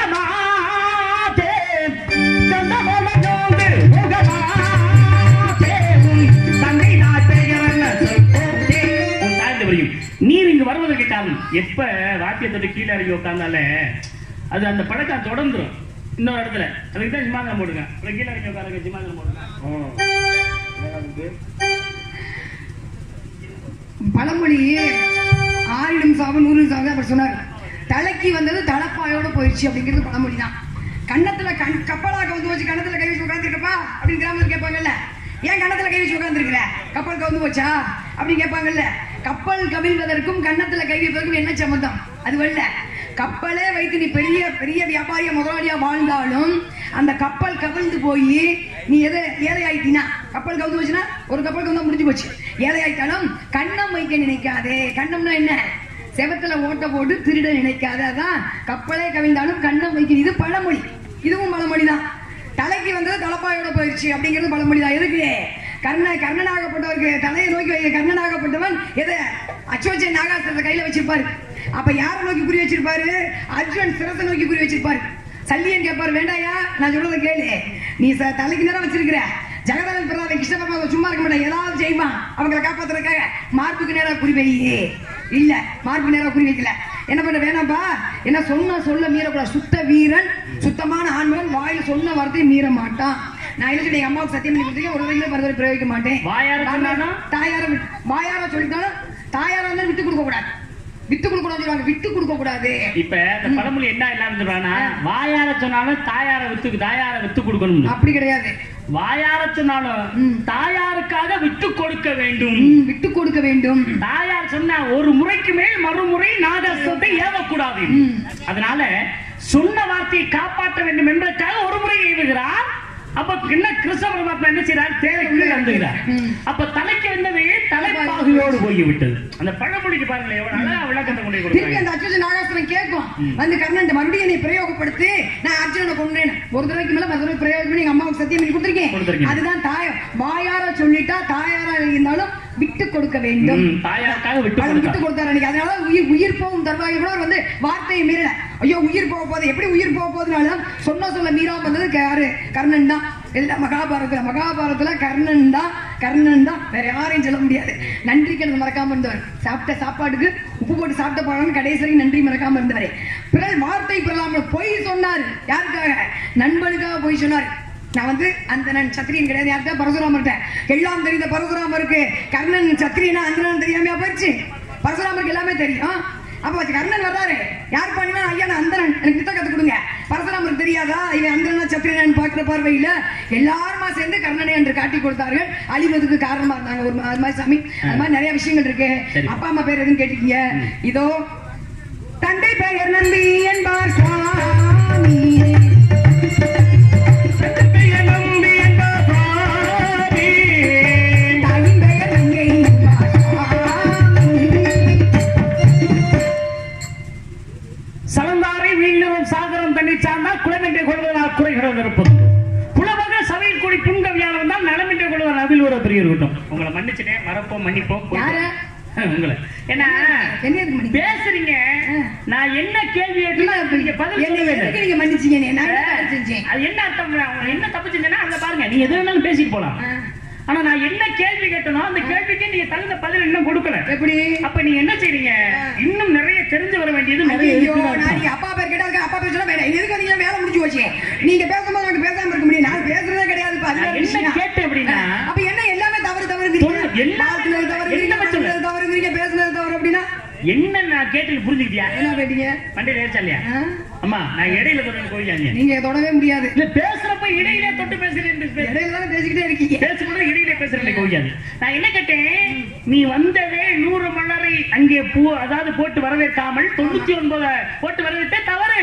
முகமாதே கந்தமலயோடு முகமாதே உன் தந்தை நான் பெயரல்ல சொல்போதே. உன் தாழ்ந்து வரையும் நீர் இங்கு வருவதற்கு காரணம் எப்ப வாத்தியத்தோட கீழே இறங்கி உட்கார்ந்தாலே அது அந்த பழக்கம் தொடர்ந்துரும் இன்னொரு இடத்துல அதுக்கு தான் சிமாங்கலம் போடுங்க அப்புறம் கீழே இறங்கி உட்காருங்க சிமாங்கலம் போடுங்க பழமொழி ஆயிரம் சாவு நூறு சாவு அவர் சொன்னார் தலைக்கு வந்தது தலைப்பாயோட போயிடுச்சு அப்படிங்கிறது பழமொழி தான் கன்னத்துல கண் கப்பலா கவுந்து வச்சு கன்னத்துல கை வச்சு உட்காந்துருக்கப்பா அப்படின்னு கிராமத்துல கேட்பாங்கல்ல ஏன் கன்னத்துல கை வச்சு உட்காந்துருக்கிற கப்பல் கவுந்து போச்சா அப்படின்னு கேட்பாங்கல்ல கப்பல் கவிழ்வதற்கும் கன்னத்துல கை வைப்பதற்கும் என்ன சம்மந்தம் அது வரல கப்பலே வைத்து நீ பெரிய பெரிய வியாபாரியா முதலாளியா வாழ்ந்தாலும் அந்த கப்பல் கவிழ்ந்து போய் நீ எதை ஏழை ஆயிட்டீனா கப்பல் கவுந்து போச்சுன்னா ஒரு கப்பல் கவுந்தா முடிஞ்சு போச்சு ஏழை ஆயிட்டாலும் கண்ணம் வைக்க நினைக்காதே கண்ணம்னா என்ன செவத்துல ஓட்ட போட்டு திருட நினைக்காத அதான் கப்பலே கவிழ்ந்தாலும் கண்ணம் வைக்க இது பழமொழி இதுவும் பழமொழி தான் தலைக்கு வந்தது தலைப்பாயோட போயிடுச்சு அப்படிங்கிறது பழமொழி தான் எதுக்கு கர்ண கர்ணனாகப்பட்டவருக்கு தலையை நோக்கி வைக்க கர்ணனாகப்பட்டவன் எதை அச்சோச்சை நாகாஸ்திரத்தை கையில வச்சிருப்பாரு அப்ப யாரை நோக்கி குறி வச்சிருப்பாரு அர்ஜுன் சிரத்தை நோக்கி குறி வச்சிருப்பாரு சல்லியன் கேட்பாரு வேண்டாயா நான் சொல்றதை கேளு நீ ச- தலைக்கு நேரம் வச்சிருக்கிற ஜெகதரன் பிரதான கிருஷ்ண பரமா சும்மா இருக்க மாட்டான் ஏதாவது செய்வான் அவங்களை காப்பாத்துறதுக்காக மார்புக்கு நேரா குறி வை இல்ல மார்புக்கு நேரா குறி வைக்கல என்ன பண்ண வேணாம்பா என்ன சொன்ன சொல்ல மீறக்கூடாது சுத்த வீரன் சுத்தமான ஆண்மகன் வாயில சொன்ன வார்த்தையை மீற மாட்டான் நான் இல்லை எங்க அம்மாவுக்கு சத்தியம் பண்ணி கொடுத்துருக்கேன் ஒரு வரைக்கும் மறுதலை பிரயோகிக்க மாட்டேன் வாயார சொன்னாலும்? தாயார விட்டு- வாயார சொல்லிட்டாலும் தாயாரா இருந்தாலும் விட்டு கொடுக்க கூடாது விட்டு கொடுக்க கூடாது சொல்லுவாங்க விட்டு கொடுக்க கூடாது இப்ப இந்த பழமொழி என்ன இல்லாம சொல்றானா வாயார சொன்னாலும் தாயார வித்து தாயார வித்து கொடுக்கணும் அப்படி கிடையாது வாயார சொன்னாலும் ம். தாயாருக்காக விட்டு கொடுக்க வேண்டும் ம், விட்டு கொடுக்க வேண்டும் தாயார் சொன்ன ஒரு முறைக்கு மேல் மறுமுறை நாதஸ்வத்தை ஏவக்கூடாது ம். அதனால சொன்ன வார்த்தையை காப்பாற்ற வேண்டும் என்பதற்காக ஒரு முறை ஏவுகிறார் அப்ப என்ன கிருஷ்ண பரமாத்மா என்ன செய்யறார் தேவைக்கு வந்துகிறார் ம். அப்ப தலைக்கு வந்தது தலைப்பாகையோடு போய்விட்டது அந்த பழமொழிக்கு பாருங்களேன் எவ்வளவு அழகா விளக்கத்தை கொண்டு திருப்பி கொடுக்குறாங்க அந்த அர்ஜுன நாகாசுரன் கேட்கும் வந்து கர்ணன் மறுபடியும் என்னை பிரயோகப்படுத்தி நான் அர்ஜுனனை கொண்டேன் ஒரு தடவைக்கு மேல மறு தடவை பிரயோகம் பண்ணி எங்க அம்மாவுக்கு சத்தியம் பண்ணி கொடுத்துருக்கேன் கொடுத்திருக்கீங்க. அதுதான் தாய் வாயார சொல்லிட்டா தாயாரா இருந்தாலும் விட்டு கொடுக்க வேண்டும் ம், தாயாருக்காக விட்டு அதை கொடுக்க விட்டு கொடுத்தாரு அன்னைக்கு அதனால உயிர் உயிர் போகும் தருவாய் கூட அவர் வந்து வார்த்தையை மீறல ஐயோ உயிர் போக போகுது எப்படி உயிர் போக போகுதுனாலும் சொன்ன சொல்ல மீறாம வந்தது யாரு கர்ணன் தான் எல்லாம் மகாபாரதத்துல மகாபாரதத்துல கர்ணன் தான் கர்ணன் தான் வேற யாரையும் சொல்ல முடியாது நன்றி கிழந்து மறக்காம இருந்தவர் சாப்பிட்ட சாப்பாட்டுக்கு உப்பு போட்டு சாப்பிட்ட பழம் கடைசி வரைக்கும் நன்றி மறக்காம இருந்தாரு பிறல் வார்த்தை பிறலாமல் பொய் சொன்னார் யாருக்காக நண்பனுக்காக பொய் சொன்னார் நான் வந்து அந்த நான் சத்திரியன் கிடையாது யார்கிட்ட பரசுராமர்கிட்ட எல்லாம் தெரிந்த பரசுராமருக்கு கர்ணன் சத்திரியனா அந்தனன் தெரியாமையா போயிடுச்சு பரசுராமருக்கு எல்லாமே தெரியும் அப்ப வச்சு கர்ணன் வர்றாரு யார் பண்ணினா ஐயா நான் அந்தனன் எனக்கு வித்த கத்து கொடுங்க பரசுராமருக்கு தெரியாதா இவன் அந்தனா சத்திரியனான்னு பாக்குற பார்வையில எல்லாருமா சேர்ந்து கர்ணனை என்று காட்டி கொடுத்தார்கள் அழிவதுக்கு காரணமா இருந்தாங்க ஒரு அது மாதிரி சாமி அது மாதிரி நிறைய விஷயங்கள் இருக்கு சரி. அப்பா அம்மா பேர் எதுன்னு கேட்டீங்க இதோ தந்தை பெயர் நம்பி என்பார் சுவாமி நம்பி என்பார் சுவாமி. தாயின் பெயர் நங்கை என்பார் சுவாமி. சலந்தாரை வீழ்நரும் சாகரம் தண்ணி சார்ந்தா குளமென்றை கொள்வதால் குறைகிறது இருப்பது குலவக சபையில் கூடி புன்கவியால் வந்தால் நலமென்றை கொள்வதால் அவில் ஒரு பெரிய இருக்கட்டும் உங்களை மன்னிச்சுட்டேன் மறப்போம் மன்னிப்போம் யார? உங்களை ஏன்னா என்ன எதுக்கு மன்னிக்க? பேசுறீங்க நான் என்ன கேள்வி இல்ல, கேட்டீங்க நீங்க பதில் என்னை சொல்லவே எதுக்கு இல்லை. நீங்க மன்னிச்சீங்க என்னை? நான் என்ன தப்பு செஞ்சேன்? அது என்ன அர்த்தம் அவங்க என்ன தப்பு செஞ்சேன்னா அங்க பாருங்க நீங்க எது வேணாலும் பேசிட்டு போலாம் ஆ. ஆனா நான் என்ன கேள்வி கேட்டனோ அந்த கேள்விக்கு நீங்க தகுந்த பதில் இன்னும் கொடுக்கல எப்படி அப்ப நீங்க என்ன செய்றீங்க ஆ. இன்னும் நிறைய தெரிஞ்சு வர வேண்டியது நிறைய ஐயோ, இருக்குன்னு நான் அர்த்தம். நீங்க அப்பா பேர் கேட்டா அதுக்கு அப்பா பேர் சொன்னா வேண்டாம். இது எதுக்கு வந்தீங்க? வேலை முடிஞ்சு போச்சு. நீங்க பேசும்போது எனக்கு பேசாம இருக்க முடியும். நான் பேசுறதே கிடையாது. இப்ப அது நான் வேற என்ன விஷயம். கேட்டேன் அப்படின்னா, அப்ப என்ன எல்லாமே தவறு தவறுங்கிறீங்க? சொல்லு, எல்லாமே வாழ்த்துனது தவறுங்கிறீங்க, எல்லாமே சொல்லு. பேசுனது தவறுங்கிறீங்க, பேசுனது தவறு அப்படின்னா? என்ன நான் கேட்டது புரிஞ்சுக்கிட்டியா என்ன கேட்டீங்க? மண்டையில ஏறிச்சா இல்லையா ஆ? அம்மா நான் இடையில தொட்டு கோயிலாங்க நீங்க தொடவே முடியாது இல்ல பேசுறப்ப இடையில தொட்டு பேசுறேன் இடையில தானே பேசிக்கிட்டே இருக்கீங்க பேசும்போது இடையில பேசுறேன் கோவியாது நான் என்ன கேட்டேன் நீ வந்ததே நூறு மலரை அங்கே பூ அதாவது போட்டு வரவேற்காமல் தொண்ணூத்தி ஒன்பது போட்டு வரவேற்றே தவறு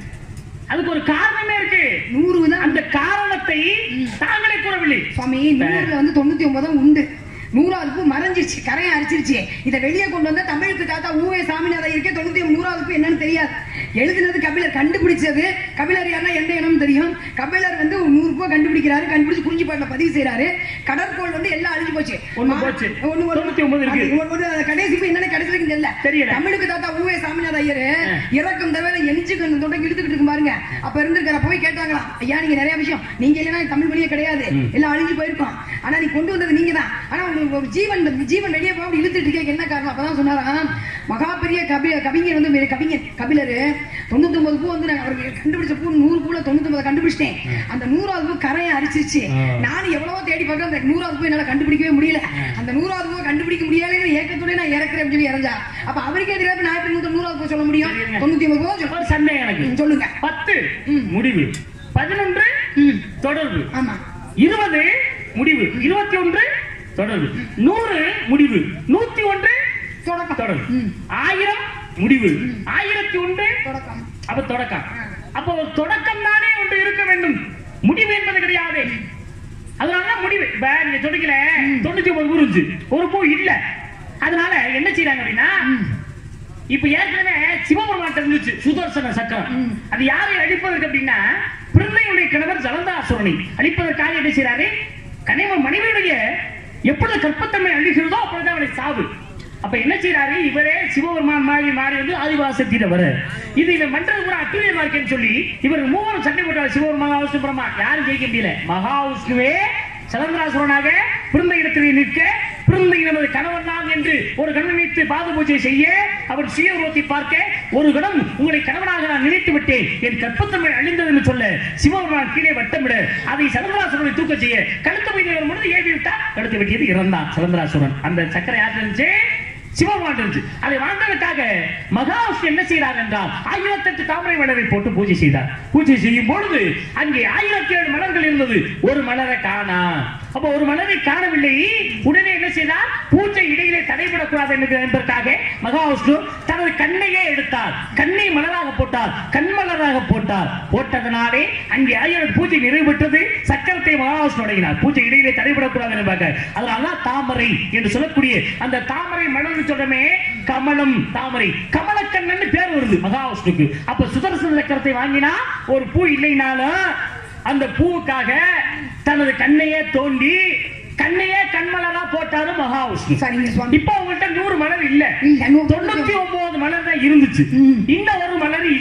அதுக்கு ஒரு காரணமே இருக்கு நூறு தான் அந்த காரணத்தை தாங்களே கூறவில்லை சுவாமி நூறுல வந்து தொண்ணூத்தி ஒன்பதும் உண்டு நூறாவது பூ மறைஞ்சிருச்சு கரையை அரிச்சிருச்சு இதை வெளியே கொண்டு வந்தா தமிழுக்கு தாத்தா ஊவே சாமிநாதன் இருக்கே தொண்ணூத்தி ஒன்பது நூறாவது பூ என்னன்னு தெரியாது எழுதுனது கபிலர் கண்டுபிடிச்சது கபிலர் யாருன்னா எந்த இனம் தெரியும் கபிலர் வந்து ஒரு நூறு பூ கண்டுபிடிக்கிறாரு கண்டுபிடிச்சு குறிஞ்சி பாட்டில் பதிவு செய்யறாரு கடற்கோள் வந்து எல்லாம் அழிஞ்சு போச்சு ஒண்ணு போச்சு. ஒண்ணு ஒரு- தொண்ணூத்தி ஒன்பது இருக்கு. அது ஒரு- ஒரு கடைசி பூ என்னன்னு கடைசி வரைக்கும் தெரியல தெரியல. தமிழுக்கு தாத்தா ஊவே சாமிநாத ஐயர் ஆ. இறக்கும் தவிர எணிச்சுக்கு அந்த தொண்டை இழுத்துக்கிட்டு இருக்கு பாருங்க அப்ப இருந்திருக்கிற போய் கேட்டாங்களாம் ஐயா நீங்க நிறைய விஷயம் நீங்க இல்லைன்னா தமிழ் மொழியே கிடையாது ம். எல்லாம் அழிஞ்சு போயிருக்கோம் ஆனா நீ கொண்டு வந்தது நீங்க தான் ஆனா உங்களுக்கு ஒரு ஜீவன் இந்த ஜீவன் வெளியே போக இழுத்துட்டு இருக்க என்ன காரணம் அப்பதான் சொன்னாராம் மகா பெரிய கபி கவிஞர் வந்து பெரிய கவிஞர் கபிலரு தொண்ணூத்தி ஒன்பது பூ வந்து நான் அவருக்கு கண்டுபிடிச்ச பூ நூறு பூல தொண்ணூத்தி ஒன்பது கண்டுபிடிச்சிட்டேன் அந்த நூறாவது பூ கரையை அரிச்சிருச்சு ஆ. நானும் எவ்வளவோ தேடி பார்க்கறேன் அந்த நூறாவது பூ என்னால கண்டுபிடிக்கவே முடியல அந்த நூறாவது பூ கண்டுபிடிக்க முடியலைங்கிற ஏக்கத்தோட நான் இறக்குறேன் அப்படின்னு சொல்லி இறஞ்சா அப்ப அவருக்கே தெரியாம நான் எப்படி நூத்தி நூறாவது பூ சொல்ல முடியும் சரிங்க. தொண்ணூத்தி ஒன்பது பூ சொல்ல ஒரு சந்தேகம் எனக்கு ம், சொல்லுங்க பத்து ம். முடிவு பதினொன்று ம், தொடர்பு ஆமா இருபது முடிவு இருபத்தி ஒன்று தொடர்பு நூறு முடிவு நூத்தி ஒன்று தொடக்கம் தொடர்பு ம், ஆயிரம் முடிவு ஆயிரத்தி ஒன்று தொடக்கம் அப்ப தொடக்கம் அப்ப ஒரு தொடக்கம் தானே ஒன்று இருக்க வேண்டும் முடிவு என்பது கிடையாது அதனாலதான் முடிவு இப்ப நீங்க சொன்னீங்களே தொண்ணூத்தி ஒன்பது உறிஞ்சு ஒரு பூ இல்ல அதனால என்ன செய்யறாங்க அப்படின்னா இப்ப ஏற்கனவே சிவபெருமான் இருந்துச்சு சுதர்சன சக்கரம் ம். அது யாரை அழிப்பதற்கு அப்படின்னா பிருந்தையுடைய கணவர் ஜலந்தாசுரனை அழிப்பதற்காக என்ன செய்யறாரு கனிம மனைவியுடைய எப்பொழுது கற்பத்தன்மை அழிகிறதோ அப்பொழுது அவனை சாவு அப்ப என்ன செய்யறாரு இவரே சிவபெருமான் மாறி மாறி வந்து ஆதிவாசத்தில வர இது இவன் மன்றது கூட அட்டுழியமா இருக்கேன்னு சொல்லி இவர் மூவரும் சண்டை போட்டார் சிவபெருமான் விஷ்ணு பிரம்மா யாரும் ஜெயிக்க முடியல மகா விஷ்ணுவே சலந்தராசுரனாக பிறந்த இடத்திலே நிற்க பிறந்த நமது கணவன் தான் என்று ஒரு கணவன் நினைத்து பாத பூஜை செய்ய அவர் சுய உருவத்தை பார்க்க ஒரு கணம் உங்களை கணவனாக நான் நினைத்து விட்டேன் என் கற்பத்தன்மை அழிந்தது என்று சொல்ல சிவபெருமான் கீழே வட்டமிட அதை சலந்தராசுரனை தூக்க செய்ய கழுத்து போய் வரும் பொழுது ஏவி விட்டார் கழுத்து வெட்டியது இறந்தான் சலந்தராசுரன் அந்த சக்கரை யார் இருந்துச்சு சிவபெருமான் இருந்துச்சு அதை வாழ்ந்ததற்காக மகாவிஷ்ணு என்ன செய்தார் என்றால் ஆயிரத்தெட்டு தாமரை மலரை போட்டு பூஜை செய்தார் பூஜை செய்யும் பொழுது அங்கே ஆயிரத்தி ஏழு மலர்கள் இருந்தது ஒரு மலரை காணா அப்ப ஒரு மலரை காணவில்லை உடனே என்ன செய்தார் பூஜை இடையிலே தடைபடக்கூடாது என்று என்பதற்காக மகாவிஷ்ணு தனது கண்ணையே எடுத்தார் கண்ணை மலராக போட்டார் கண் மலராக போட்டார் போட்டதனாலே அங்கே ஆயிரம் பூஜை நிறைவேற்றது சக்கரத்தை மகாவிஷ்ணு அடங்கினார் பூஜை இடையிலே தடைபடக்கூடாது என்பதாக அதனால தாமரை என்று சொல்லக்கூடிய அந்த தாமரை மலர்னு சொல்றமே கமலம் தாமரை கமலக்கண்ணன் பேர் வருது மகாவிஷ்ணுக்கு அப்ப சுதர்சன சக்கரத்தை வாங்கினா ஒரு பூ இல்லைனாலும் அந்த பூவுக்காக தனது கண்ணையே தோண்டி கண்ணையே கண்மலரா போட்டாரு மகாவிஷ்ணு சரிங்க சுவாமி இப்ப உங்கள்கிட்ட நூறு மலர் இல்ல இல்ல நூறு தொண்ணூத்தி ஒன்பது மலர் தான் இருந்துச்சு ம். இந்த ஒரு மலர் இல்ல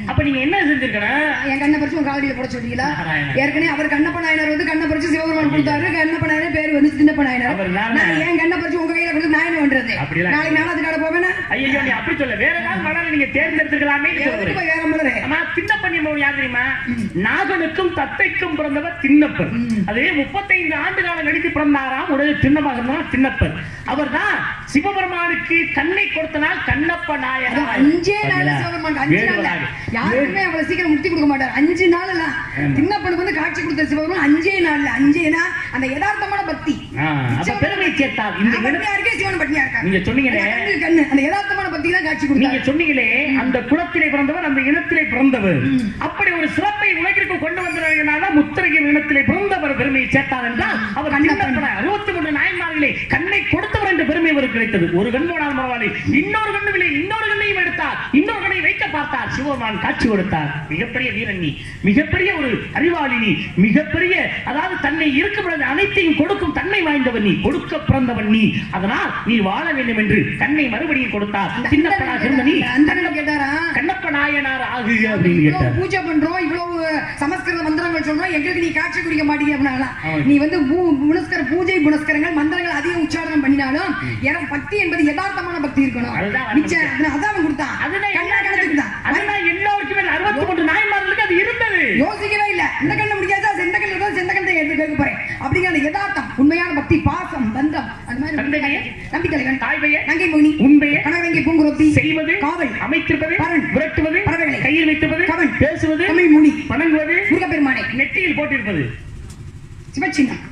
அப்ப நீங்க என்ன செஞ்சிருக்கணும் என் கண்ணை பறிச்சு உங்க காலடியில போட சொல்றீங்களா நாராயணன். ஏற்கனவே அவர் கண்ணப்ப நாயனர் வந்து கண்ணை பறிச்சு சிவபெருமான் கொடுத்தாரு கண்ணப்ப நாயனர் பேர் வந்து சின்னப்ப நாயனர் அவர் நாராயணன். நான் ஏன் கண்ணை பறிச்சு உங்க கையில கொடுத்து நான் என்ன பண்றது அப்படிலாம் நாளைக்கு நாளாத்துக்காட போவேனா ஐயோ நீ அப்படி சொல்ல வேற ஏதாவது மலரை நீங்க தேர்ந்தெடுத்துக்கலாமே எதுக்கு சொல்றேன் போய் வேற மலரு ஆமா தின்னப்பன் என்பவன் யார் தெரியுமா நாகனுக்கும் தத்தைக்கும் பிறந்தவர் தின்னப்பன் அதே முப்பத்தைந்து ஆண்டு காலம் கழித்து பிறந்தாராம் உடனே தின்னமாக இருந்தார் தின்னப்பன் அவர்தான் சிவபெருமானுக்கு கண்ணை கொடுத்த நாள் கண்ணப்ப அது நாயனார் அஞ்சே நாள் சிவபெருமான் அஞ்சு நாள் வேடுவராக. யாருக்குமே அவ்வளவு சீக்கிரம் முக்தி கொடுக்க மாட்டார் அஞ்சு நாள் எல்லாம் தின்னப்பனுக்கு வந்து காட்சி கொடுத்த சிவபெருமான் அஞ்சே நாள்ல அஞ்சேனா அந்த யதார்த்தமான பக்தி ஆ, அப்ப பெருமை சேர்த்தார் இந்த நான் இடம் பட்னியா இருக்கேன் சிவன் பட்னியா இருக்காரு நீங்க சொன்னீங்களே கண்ணு கண்ணு அந்த யதார்த்தமான பக்தி தான் காட்சி நீங்க கொடுத்தாரு சொன்னீங்களே அந்த குலத்திலே பிறந்தவர் அந்த இனத்திலே பிறந்தவர் அப்படி ஒரு சிறப்பை உலகிற்கு கொண்டு வந்ததுனால முத்திரையின் இனத்திலே பிறந்தவர் பெருமையை சேர்த்தார் என்றால் அவர் கண்ணப்பன அறுபத்தி மூன்று நாயன்மார்களே கண்ணை கொடுத்தவர் என்ற பெருமை அவருக்கு கிடைத்தது ஒரு கண் போனால் பரவாயில்லை இன்னொரு கண்ணுவிலே இன்னொரு கண்ணையும் எடுத்தார் இன்னொரு கண்ணை வைக்க பார்த்தார் சிவபெருமான் காட்சி கொடுத்தார் மிகப்பெரிய வீரன் நீ மிகப்பெரிய ஒரு அறிவாளி நீ மிகப்பெரிய அதாவது தன்னை இருக்கும் பொழுது அனைத்தையும் கொடுக்கும் தன்மை வாய்ந்தவன் நீ கொடுக்க பிறந்தவன் நீ அதனால் நீ வாழ வேண்டும் என்று கண்ணை மறுபடியும் கொடுத்தார் சின்னப்பனாக இருந்த நீ அந்த அண்ணன் கேட்டாரா கண்ணப்ப நாயனார் ஆகு அப்படின்னு இவ்வளவு கேட்டார் பூஜை பண்றோம் இவ்வளவு சமஸ்கிருத மந்திரங்கள் சொல்றோம் எங்களுக்கு நீ காட்சி குடிக்க மாட்டீங்க அப்படின்னா ஆமா. நீ வந்து பூ- புனஸ்கர பூஜை புனஸ்கரங்கள் மந்திரங்கள் அதிகம் உச்சாரணம் பண்ணினாலும் எனக்கு பக்தி என்பது யதார்த்தமான பக்தி இருக்கணும் அதுதான் வரணும். மிச்சம் அதுதான் அதான் அவன் கொடுத்தான் அதுதான் கண்ணா கணத்துக்கு தான் அதுதான் எல்லோருக்குமே அறுபத்தி மூன்று நாயன்மார்களுக்கு அது இருந்தது யோசிக்கவே இல்ல இந்த கண்ணு முடியாதா செந்த கண்ணு இருந்தா செந்த கண்ணை எடுத்து கேட்க போறேன் அப்படிங்கிற அந்த யதார்த்தம் உண்மையான பக்தி பாசம் பந்தம் அந்த மாதிரி தந்தை பெயர்? நம்பிக்கை தாய் பெயர்? நங்கை மோகினி உன் பெயர்? கனகரங்கை பூங்குரத்தி செய்வது காவல் அமைத்திருப்பது பரன். விரட்டுவது பறவைகளை. கையில் வைத்துவது கவன். பேசுவது தமிழ் மொழி வணங்குவது முருகப்பெருமானை நெற்றியில் போட்டிருப்பது சிவச்சின்னம்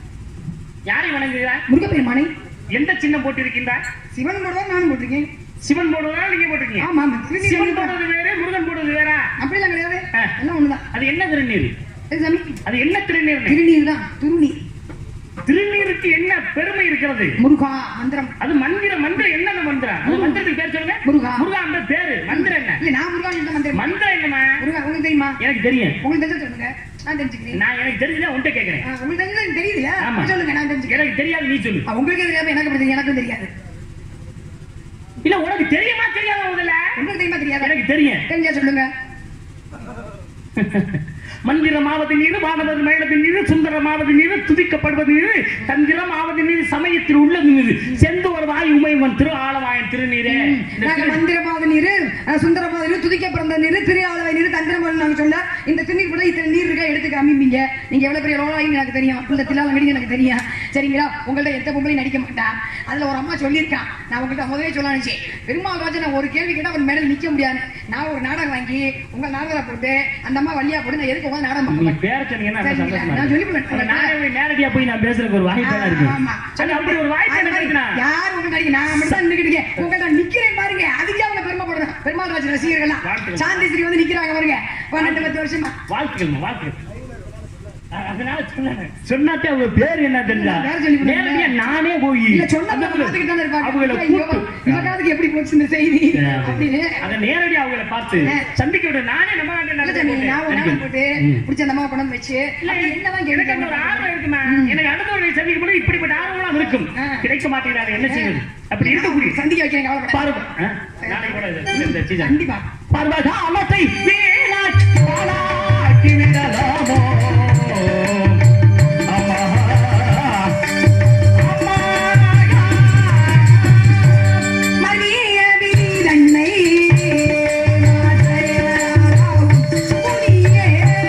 யாரை வணங்குகிறார் முருகப்பெருமானை எந்த சின்னம் போட்டிருக்கின்றார் சிவன் போடுவார் நானும் போட்டிருக்கேன் சிவன் போடுவதா நீங்க போட்டிருக்கீங்க ஆமா ஆமா திருநீர் சிவன் வந்து- போடுவது வேற முருகன் போடுவது வேற அப்படிலாம் கிடையாது ஆ. எல்லாம் ஒண்ணுதான் அது என்ன திருநீர் சரி சாமி அது என்ன திருநீர் திருநீர் தான் திருநீர் திருநீருக்கு என்ன பெருமை இருக்கிறது முருகா மந்திரம் அது மந்திரம் மந்திரம் என்னென்ன மந்திரம் அது மந்திரத்துக்கு பேர் சொல்லுங்க முருகா. முருகா அந்த பேரு மந்திரம் என்ன இல்ல நான் முருகா இந்த மந்திரம் மந்திரம் என்னமா முருகா உங்களுக்கு தெரியுமா எனக்கு தெரியும் உங்களுக்கு தெரிஞ்சா சொல்லுங்க நான் தெரிஞ்சுக்கிறேன் நான் எனக்கு தெரிஞ்சதா உன்கிட்ட கேக்குறேன் ஆ, உங்களுக்கு தெரிஞ்சது எனக்கு தெரியுதுல ஆமா. சொல்லுங்க நான் தெரிஞ்சுக்கிறேன் எனக்கு தெரியாது நீ சொல்லு ஆ, உங்களுக்கு தெரியாம எனக்கு அப்படி தெரியும் எனக்கும் தெரியாது இல்ல உனக்கு தெரியுமா தெரியாத முதல்ல உங்களுக்கு தெரியுமா தெரியாதா எனக்கு தெரியும் தெரிஞ்சா சொல்லுங்க மந்திரமாவது நீரு வானவது மேலது நீரு சுந்தரமாவது நீரு துதிக்கப்படுவது நீரு தந்திரமாவது நீரு சமயத்தில் உள்ளது நீரு செந்தோர் வாய் உமைவன் திரு ஆளவாயன் திருநீரே இந்த நாங்க திரு- மந்திரமாவது நீரு அஹ், சுந்தரமாவது நீரு துதிக்க பிறந்த நீரு திருஆளவை நீரு தந்திரமாவது நாங்க சொல்ல இந்த திருநீர் கூட இத்தனை நீர் இருக்கா எடுத்து காமிப்பீங்க நீங்க எவ்வளவு பெரிய ரோலாயின்னு எனக்கு தெரியும் இந்த தில்லாலங்கடி எனக்கு தெரியும் சரிங்களா உங்கள்ட்ட எந்த பொம்பளையும் நடிக்க மாட்டான் அதுல ஒரு அம்மா சொல்லியிருக்கான் நான் உங்கள்ட்ட முதவே சொல்ல நினைச்சேன் பெருமாள் ராஜா நான் ஒரு கேள்வி கேட்டா அவன் மேல நிக்க முடியாது நான் ஒரு நாடகம் வாங்கி உங்க நாடகம் போட்டு அந்த அம்மா வழியா போட்டு நான் எதுக்கு உட்கார்ந்து நாடகம் நீ பார்க்க பேர சொன்னீங்கன்னா ரொம்ப சரிங்களா? சந்தோஷமா நான் இருக்கு. சொல்லி போட்டேன். அப்ப நானே போய் நேரடியா போய் நான் பேசுறதுக்கு ஒரு வாய்ப்பு எல்லாம் இருக்கு ஆமா. அது அப்படி ஒரு வாய்ப்பு அது எனக்கு மாதிரி இருக்குண்ணா. யார் உங்களுக்கு அடிக்க நான் மட்டும் தான் நின்னுக்கிட்டு இருக்கேன். உங்கள்ட்ட நிக்கிறேன் பாருங்க அதுக்கே அவங்க பெருமைப்படணும் பெருமாள் ராஜ் ரசிகர்கள்லாம் வாழ்த்துக்கள். சாந்தி ஸ்ரீ வந்து நிக்கிறாங்க பாருங்க பன்னெண்டு பத்து வருஷமா வாழ்த்துக்கள் வாழ்த்துக்கள் அ- அதனால சொன்னேன். சொன்னாத்தே அவங்க பேர் என்ன தெரிஞ்சா பேர் சொல்லி கொடுங்க. நேரடியா நானே போய் இல்ல சொன்னா அந்த பார்த்துக்கிட்டு தானே இருப்பாங்க அவங்கள ஐயோ, கூப்பிட்டு இவ காதுக்கு எப்படி போச்சு இந்த செய்தி அப்படின்னு அதை நேரடியா அவங்கள பார்த்து ஆ. சந்திக்க விட நானே நம்ம நாட்டில் இல்ல நடந்து சாமி, நான் ஒரு நாடகம் போட்டு ம். பிடிச்ச அந்த அம்மா கொண்டு வந்து வச்சு இல்ல, அப்படி என்னதான் எனக்கு அந்த ஒரு ஆர்வம் இருக்குமா எனக்கு அடுத்தவர்களை சந்திக்கும் போது இப்படிப்பட்ட ஆர்வம்லாம் இருக்கும் ஆ. கிடைக்க மாட்டேங்கிறாரு என்ன செய்வது அப்படி இருக்கக்கூடிய சந்திக்க வைக்கிறேன் கவலைப்படாத. பாருங்க ஆ? நாளைக்கு கூட இது- இந்த சீசன். கண்டிப்பா பர்வகாலத்தை வீணாக்கி பாழாக்கி விடலாமோ? அம்மா, அம்மா. மதிய வீரன்னை மாசையாராம் புனியே.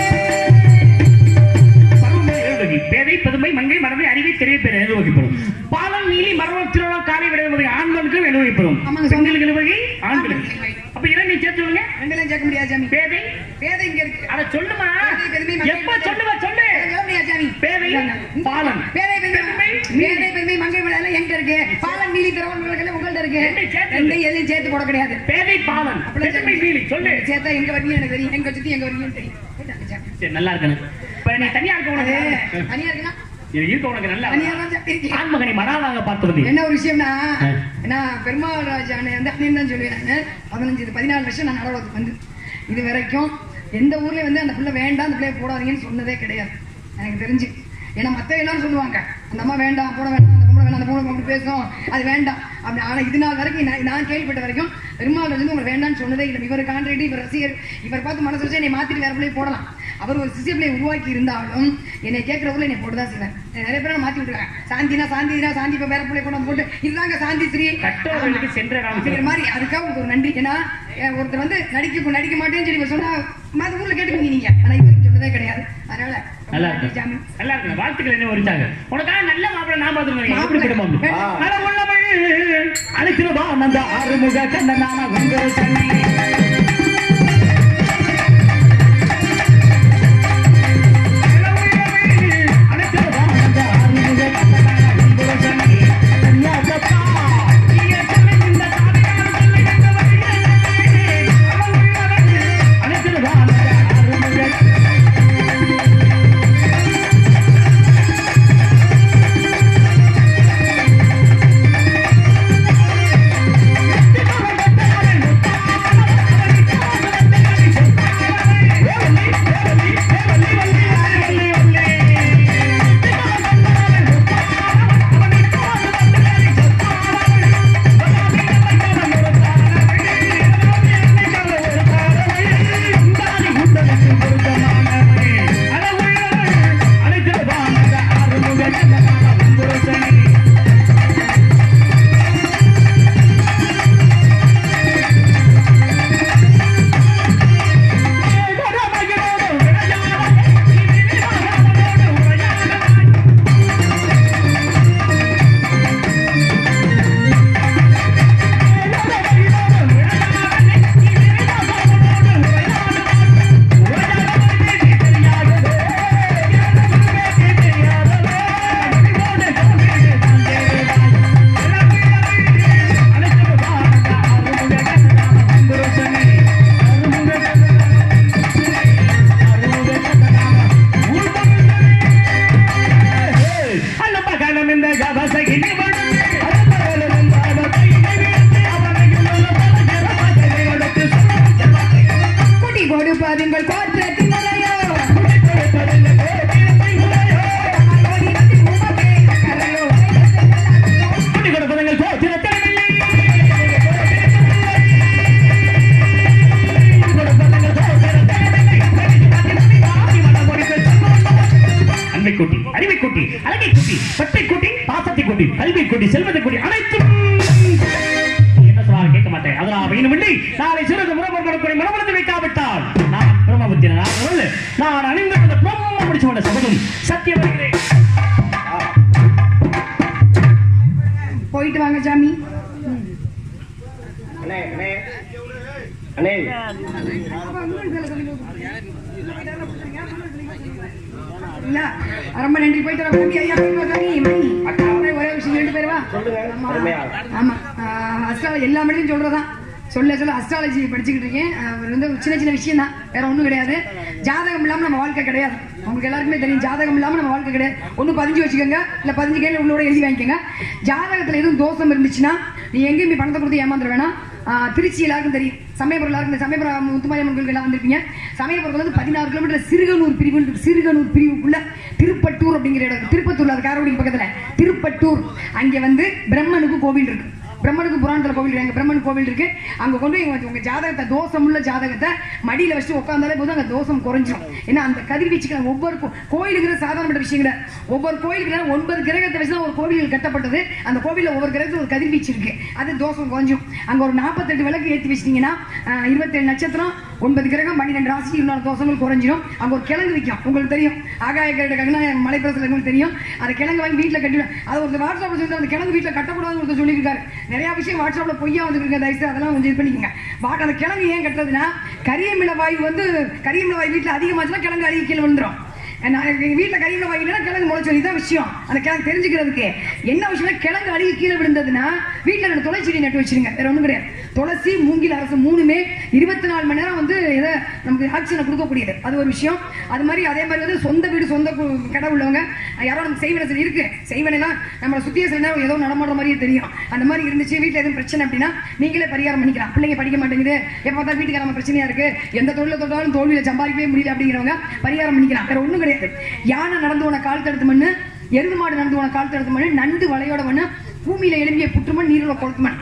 பருவமழை எழுதுகி. பேதை பெருமை மங்கை மனதை அறிவை தெரிய பெற எழுவகைப்படும் பாலம் நீலி மரபம் திருவள்ளம் காலை விடுவது ஆண்களுக்கு எழுவகைப்படும் ஆமாங்க சாமி. பெண்களுக்கு எழுவகை ஆண்களுக்கு ஆண்களுக்கு. அப்ப இரண்டையும் சேர்த்து சொல்லுங்க ரெண்டெல்லாம் சேர்க்க முடியாது சாமி பேதை பேதை இங்க இருக்கு அத சொல்லுமா பேதை, பெருமை, மங்கை, எப்ப மனதை- சொல்லுவ சொல்லு அதை சொல்ல முடியாது சாமி பேதை பாலன் பேதை பெருமை பெருமை, பேதை பெருமை மங்கை விளையாட என்கிட்ட இருக்கு பாலன் நீலி திரவன் விளக்கெல்லாம் உங்கள்ட்ட இருக்கு ரெண்டையும் சேர்த்து ரெண்டையும் எதையும் சேர்த்து போட கிடையாது பேதை பாலன் பெருமை நீலி சொல்லு சேர்த்தா எங்க வரீங்க எனக்கு தெரியும் எங்க சுத்தி எங்க வரீங்கன்னு தெரியும் போயிட்டாங்க சாமி. சரி, நல்லா இருக்கணும் இப்ப நீ தனியா இருக்க அது உனக்கு தனியா இருக்குன்னா இது இருக்க உனக்கு நல்லா தனியா தான் சாமி இருக்கீங்க. ஆண்மகனை மனாவாக பார்த்து வந்து என்ன ஒரு விஷயம்னா ஆ. நான் பெருமாள் ராஜான வந்து அண்ணன் தான் சொல்லுவேன் நான் பதினஞ்சு இது பதினாலு வருஷம் நான் நடவடிக்கை வந்து இது வரைக்கும் எந்த ஊர்ல வந்து அந்த பிள்ளை வேண்டாம் அந்த பிள்ளைய போடாதீங்கன்னு சொன்னதே கிடையாது எனக்கு தெரிஞ்சு ஏன்னா மத்த எல்லாரும் சொல்லுவாங்க அந்த அம்மா வேண்டாம் போட வேண்டாம் அந்த பொம்பளை வேண்டாம் அந்த பொம்பளை அப்படி பேசும் அது வேண்டாம் அப்படி ஆனா இது நாள் வரைக்கும் நான் நான் கேள்விப்பட்ட வரைக்கும் பெருமாள் வந்து உங்களை வேண்டாம்னு சொன்னதே இல்லை இவர் கான்ட்ராக்ட் இவர் ரசிகர் இவர் பார்த்து மனசு வச்சு என்னை மாத்திட்டு வேற பிள்ளை போடலாம் அவர் ஒரு சிசிய பிள்ளை உருவாக்கி இருந்தாலும் என்னை கேட்கறவங்கள என்னை போட்டு தான் செய்வேன் நிறைய பேரை மாத்தி விட்டுருக்காங்க சாந்தினா சாந்தினா சாந்தி இப்ப வேற பிள்ளை கொண்டு வந்து போட்டு இதுதாங்க சாந்தி ஸ்ரீ கட்டோர்களுக்கு சென்ற அப்படிங்கிற காலம் மாதிரி அதுக்காக உங்களுக்கு ஒரு நன்றி ஏன்னா அஹ், ஒருத்தர் வந்து நடிக்க நடிக்க மாட்டேன்னு சொல்லி இவர் சொன்னா மற்ற ஊர்ல கேட்டுக்கீங்க நீங்க ஆனா இவர் சொன்னதே கிடையாது அதனால ரொம்ப நல்லா நன்றி, இருக்கு ஜாமி நல்லா இருக்கு வாழ்த்துக்கள் என்ன வரிச்சாங்க உனக்காக நல்ல மாப்பிள்ளை நான் பார்த்துருக்கேன் எப்படி மாப்பிள்ளை. குடும்பம் ஆ. நலமுள்ளவள் அழைத்திருவா நந்த ஆறுமுக கண்ணனான உங்கள் சன்னி குட்டி கொடுப்பதுங்கள் கோத்திரத்தின் முறையோ ஓடி வந்து உமக்கே கரையோ அன்பை கூட்டி அறிவை கூட்டி அழகை கூட்டி பட்டை கூட்டி பாசத்தை கூட்டி கல்வி கூட்டி செல்வத்தை கூட்டி அனைத்தும் என்ன சொன்னாலும் கேட்க மாட்டேன் அதனால் வேணுமில்லை நாளை சிறந்த முறப்படக்கூடிய மனமனத்தை வைக்காவிட்டால் நான் பிரம்மபுத்தி நான் நான் அணிந்த அந்த பிரம்ம முடிச்சு கொண்ட சபதம் சத்தியம் வருகிறேன் போயிட்டு வாங்க சாமி அண்ணே அண்ணே அண்ணே இல்ல ரொம்ப நன்றி போயிட்டு வர தம்பி ஐயா போயிட்டு வா சாமி மணி அப்படியே ஒரே விஷயம் ரெண்டு பேர் வா சொல்லுங்க, ஆமா. அருமையா. ஆமா அஸ்ட்ராலஜி எல்லா மணியும் சொல்றதான் சொல்ல சொல்ல அஸ்ட்ராலஜி படிச்சுக்கிட்டு இருக்கேன் அவர் வந்து ஒரு சின்ன சின்ன விஷயம் தான் வேற ஒண்ணும் கிடையாது ஜாதகம் இல்லாம நம்ம வாழ்க்கை கிடையாது உங்களுக்கு எல்லாருக்குமே தெரியும் ஜாதகம் இல்லாம நம்ம வாழ்க்கை கிடையாது ஒண்ணு பதிஞ்சு வச்சுக்கோங்க இல்ல பதிஞ்சு கையில உள்ளோட எழுதி வாங்கிக்கோங்க ஜாதகத்துல எதுவும் தோஷம் இருந்துச்சுன்னா நீ எங்கேயும் போய் பணத்தை கொடுத்து ஏமாந்துட வேணாம் ஆஹ் திருச்சி எல்லாருக்கும் தெரியும் சமயபுரம் எல்லாருக்கும் தெரியும். சமயபுரம் முத்துமாரியம்மன் கோயிலுக்கு எல்லாம் வந்திருப்பீங்க சமயபுரத்துல வந்து பதினாறு கிலோமீட்டர் சிறுகனூர் பிரிவு இருக்கு. சிறுகனூர் பிரிவுக்குள்ள திருப்பட்டூர் அப்படிங்கிற இடம் இருக்கு. திருப்பத்தூர்ல அது காரக்குடி பக்கத்துல திருப்பட்டூர் அங்க வந்து பிரம்மனுக்கு கோவில் இருக்கு பிரம்மனுக்கு புராணத்துல கோவில் இருக்கு அங்க பிரம்மன் கோவில் இருக்கு அங்க கொண்டு போய் உங்க- உங்க ஜாதகத்தை தோஷம் உள்ள ஜாதகத்தை மடியில வச்சு உட்காந்தாலே போதும் அங்க தோஷம் குறைஞ்சிரும் ஏன்னா அந்த கதிர்வீச்சுக்கு ஒவ்வொரு கோ- கோயிலுங்கிற சாதாரணப்பட்ட விஷயம் கிடையாது ஒவ்வொரு கோயிலுக்கு ஒன்பது கிரகத்தை வச்சு தான் ஒரு கோவில் கட்டப்பட்டது அந்த கோவில்ல ஒவ்வொரு கிரகத்துல ஒரு கதிர்வீச்சு இருக்கு அது தோஷம் குறைஞ்சும் அங்க ஒரு நாற்பத்தெட்டு விளக்கு ஏற்றி வச்சிட்டீங்கன்னா ஆஹ், இருபத்தேழு நட்சத்திரம் ஒன்பது கிரகம் பன்னிரெண்டு ராசி இருநாலு தோஷங்கள் குறைஞ்சிரும் அங்க ஒரு கிழங்கு விற்கும் உங்களுக்கு தெரியும் ஆகாய கிரகம்னா மலைப்பிரசல உங்களுக்கு தெரியும் அந்த கிழங்கு வாங்கி வீட்டுல கட்டிடும் அது ஒரு வாட்ஸ்அப்ல சொல்லி அந்த கிழங்கு வீட்டுல கட்டக்கூடாதுன்னு ஒருத்தர் சொல்லியிருக்காரு நிறைய விஷயம் வாட்ஸ்அப்ல பொய்யா வந்துருக்கு தயவுசெய்து அதெல்லாம் கொஞ்சம் இது பண்ணிக்கோங்க வாட் அந்த கிழங்கு ஏன் கட்டுறதுன்னா கரியமில வாயு வந்து கரியமில வாயு வீட்டுல அதிகமாச்சுன்னா கிழங்கு அழுகி கீழே விழுந்துரும் நான் எங்க வீட்டுல கரியமில வாயு இல்லைன்னா கிழங்கு முளைச்சு வரும். இதான் விஷயம் அந்த கிழங்கு தெரிஞ்சுக்கிறதுக்கு என்ன விஷயம் கிழங்கு அழுகி கீழே விழுந்ததுன்னா வீட்டுல ரெண்டு துளசி செடி நட்டு வச்சிருங்க வேற ஒண்ணும் கிடையாது துளசி மூங்கில் அரசு மூணுமே இருபத்தி நாலு மணி நேரம் வந்து இதை நமக்கு ஆக்சிஜனை கொடுக்கக்கூடியது அது ஒரு விஷயம் அது மாதிரி அதே மாதிரி வந்து சொந்த வீடு சொந்த கு- கடை உள்ளவங்க யாரோ நமக்கு செய்வன சரி இருக்கு செய்வனைலாம் நம்மளை சுத்திய சில நேரம் ஏதோ நடமாடுற மாதிரியே தெரியும் அந்த மாதிரி இருந்துச்சு வீட்டுல எதுவும் பிரச்சனை அப்படின்னா நீங்களே பரிகாரம் பண்ணிக்கலாம் பிள்ளைங்க படிக்க மாட்டேங்குது எப்ப பார்த்தா வீட்டுக்கு நம்ம பிரச்சனையா இருக்கு எந்த தொழில தொட்டாலும் தோல்வியில சம்பாதிக்கவே முடியல அப்படிங்கிறவங்க பரிகாரம் பண்ணிக்கலாம் வேற ஒண்ணும் கிடையாது யானை நடந்து போன கால் தடுத்து மண்ணு எருது மாடு நடந்து போன கால் தடுத்து மண்ணு நண்டு வலையோட மண்ணு பூமியில எழும்பிய புற்றுமண் நீரோட கொளுத்து மண்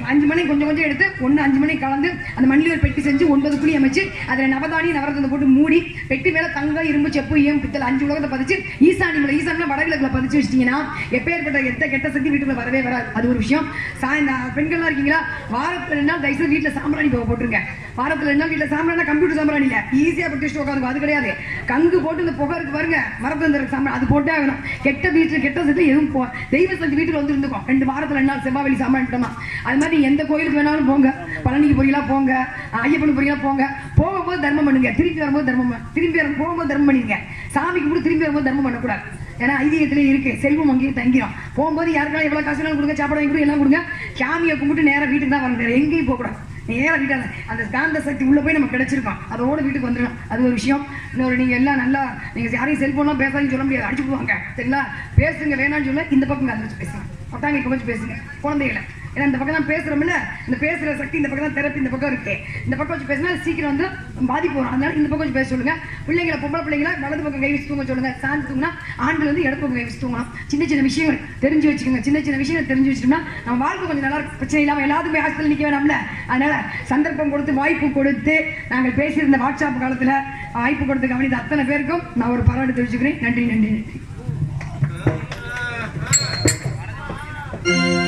அஞ்சு மணிக்கு கொஞ்சம் கொஞ்சம் எடுத்து ஒன்று அஞ்சு மணிக்கு கலந்து அந்த மண்ணில் ஒரு பெட்டி செஞ்சு ஒன்பது குழி அமைச்சு அதில் நவதானி நவரத்தத்தை போட்டு மூடி பெட்டி மேல தங்கம் இரும்பு செப்பு ஈயம் பித்தல் அஞ்சு உலகத்தை பதிச்சு ஈசானி மேல ஈசானில வடகிழக்குல பதிச்சு வச்சிட்டீங்கன்னா எப்பேற்பட்ட எத்த கெட்ட சக்தி வீட்டுக்குள்ள வரவே வராது அது ஒரு விஷயம் சாயந்தா பெண்கள்லாம் இருக்கீங்களா வாரத்துல ரெண்டு நாள் தயவுசெய்து வீட்டுல சாம்பிராணி போக போட்டுருங்க வாரத்துல ரெண்டு நாள் வீட்டுல சாம்பிராணி கம்ப்யூட்டர் சாம்பிராணி இல்ல ஈஸியா பட்டு வச்சுட்டு உட்காந்து அது கிடையாது கங்கு போட்டு இந்த புகை இருக்கு பாருங்க மரத்துல சாம்பிராணி அது போட்டே ஆகணும் கெட்ட வீட்டுல கெட்ட சக்தி எதுவும் போ தெய்வ சக்தி வீட்டுல வந்து இருந்துக்கும் ரெண்டு வாரத்துல ரெண்டு நாள் செவ்வாய் வெளி சாம்பிராணிட்டோமா அது மாதிரி நீங்க எந்த கோயிலுக்கு வேணாலும் போங்க பழனிக்கு போறீங்களா போங்க ஐயப்பன் போறீங்களா போங்க போகும்போது தர்மம் பண்ணுங்க திருப்பி வரும்போது தர்மம் பண்ணு. திரும்பி வரும் போகும்போது தர்மம் பண்ணிங்க சாமிக்கு கூட திரும்பி வரும்போது தர்மம் பண்ணக்கூடாது ஏன்னா ஐதீகத்திலே இருக்கு செல்வம் அங்கேயும் தங்கிடும் போகும்போது யாருக்காவது எவ்வளவு காசு வேணாலும் கொடுங்க சாப்பாடு வாங்கி கொடுங்க எல்லாம் கொடுங்க சாமியை கும்பிட்டு நேரா வீட்டுக்கு தான் வரணும் வேற எங்கேயும் போகக்கூடாது நேரா வீட்டால அந்த காந்த சக்தி உள்ள போய் நமக்கு கிடைச்சிருக்கோம் அதோட வீட்டுக்கு வந்துடும் அது ஒரு விஷயம் இன்னொரு நீங்க எல்லாம் நல்லா நீங்க யாரையும் செல்போன்லாம் பேசாதீங்கன்னு சொல்ல முடியாது அடிச்சு போவாங்க சரிங்களா பேசுங்க வேணாம்னு சொல்ல இந்த பக்கம் அதை வச்சு பேசுங்க பத்தாங்க இப்ப வச்சு பேசுங்க குழந்தைகளை ஏன்னா இந்த பக்கம் தான் பேசுறோம்ல இந்த பேசுற சக்தி இந்த பக்கம் தான் தெரப்பி இந்த பக்கம் இருக்கு இந்த பக்கம் வச்சு பேசினா அது சீக்கிரம் வந்து பாதிப்பு வரும் அதனால இந்த பக்கம் வச்சு பேச சொல்லுங்க பிள்ளைங்களை பொம்பளை பிள்ளைங்களை வலது பக்கம் கை வச்சு தூங்க சொல்லுங்க சாந்து தூங்கினா ஆண்கள் வந்து இடது பக்கம் கை வச்சு தூங்கணும் சின்ன சின்ன விஷயங்கள் தெரிஞ்சு வச்சுக்கோங்க சின்ன சின்ன விஷயங்கள் தெரிஞ்சு வச்சுட்டோம்னா நம்ம வாழ்க்கை கொஞ்சம் நல்லா இருக்கும் பிரச்சனை இல்லாம எல்லாத்துக்குமே ஹாஸ்பிட்டல் நிக்க வேணாம்ல அதனால சந்தர்ப்பம் கொடுத்து வாய்ப்பு கொடுத்து நாங்கள் பேசியிருந்த வாட்ஸ்அப் காலத்துல வாய்ப்பு கொடுத்து கவனித்த அத்தனை பேருக்கும் நான் ஒரு பாராட்டு தெரிவிச்சுக்கிறேன் நன்றி நன்றி நன்றி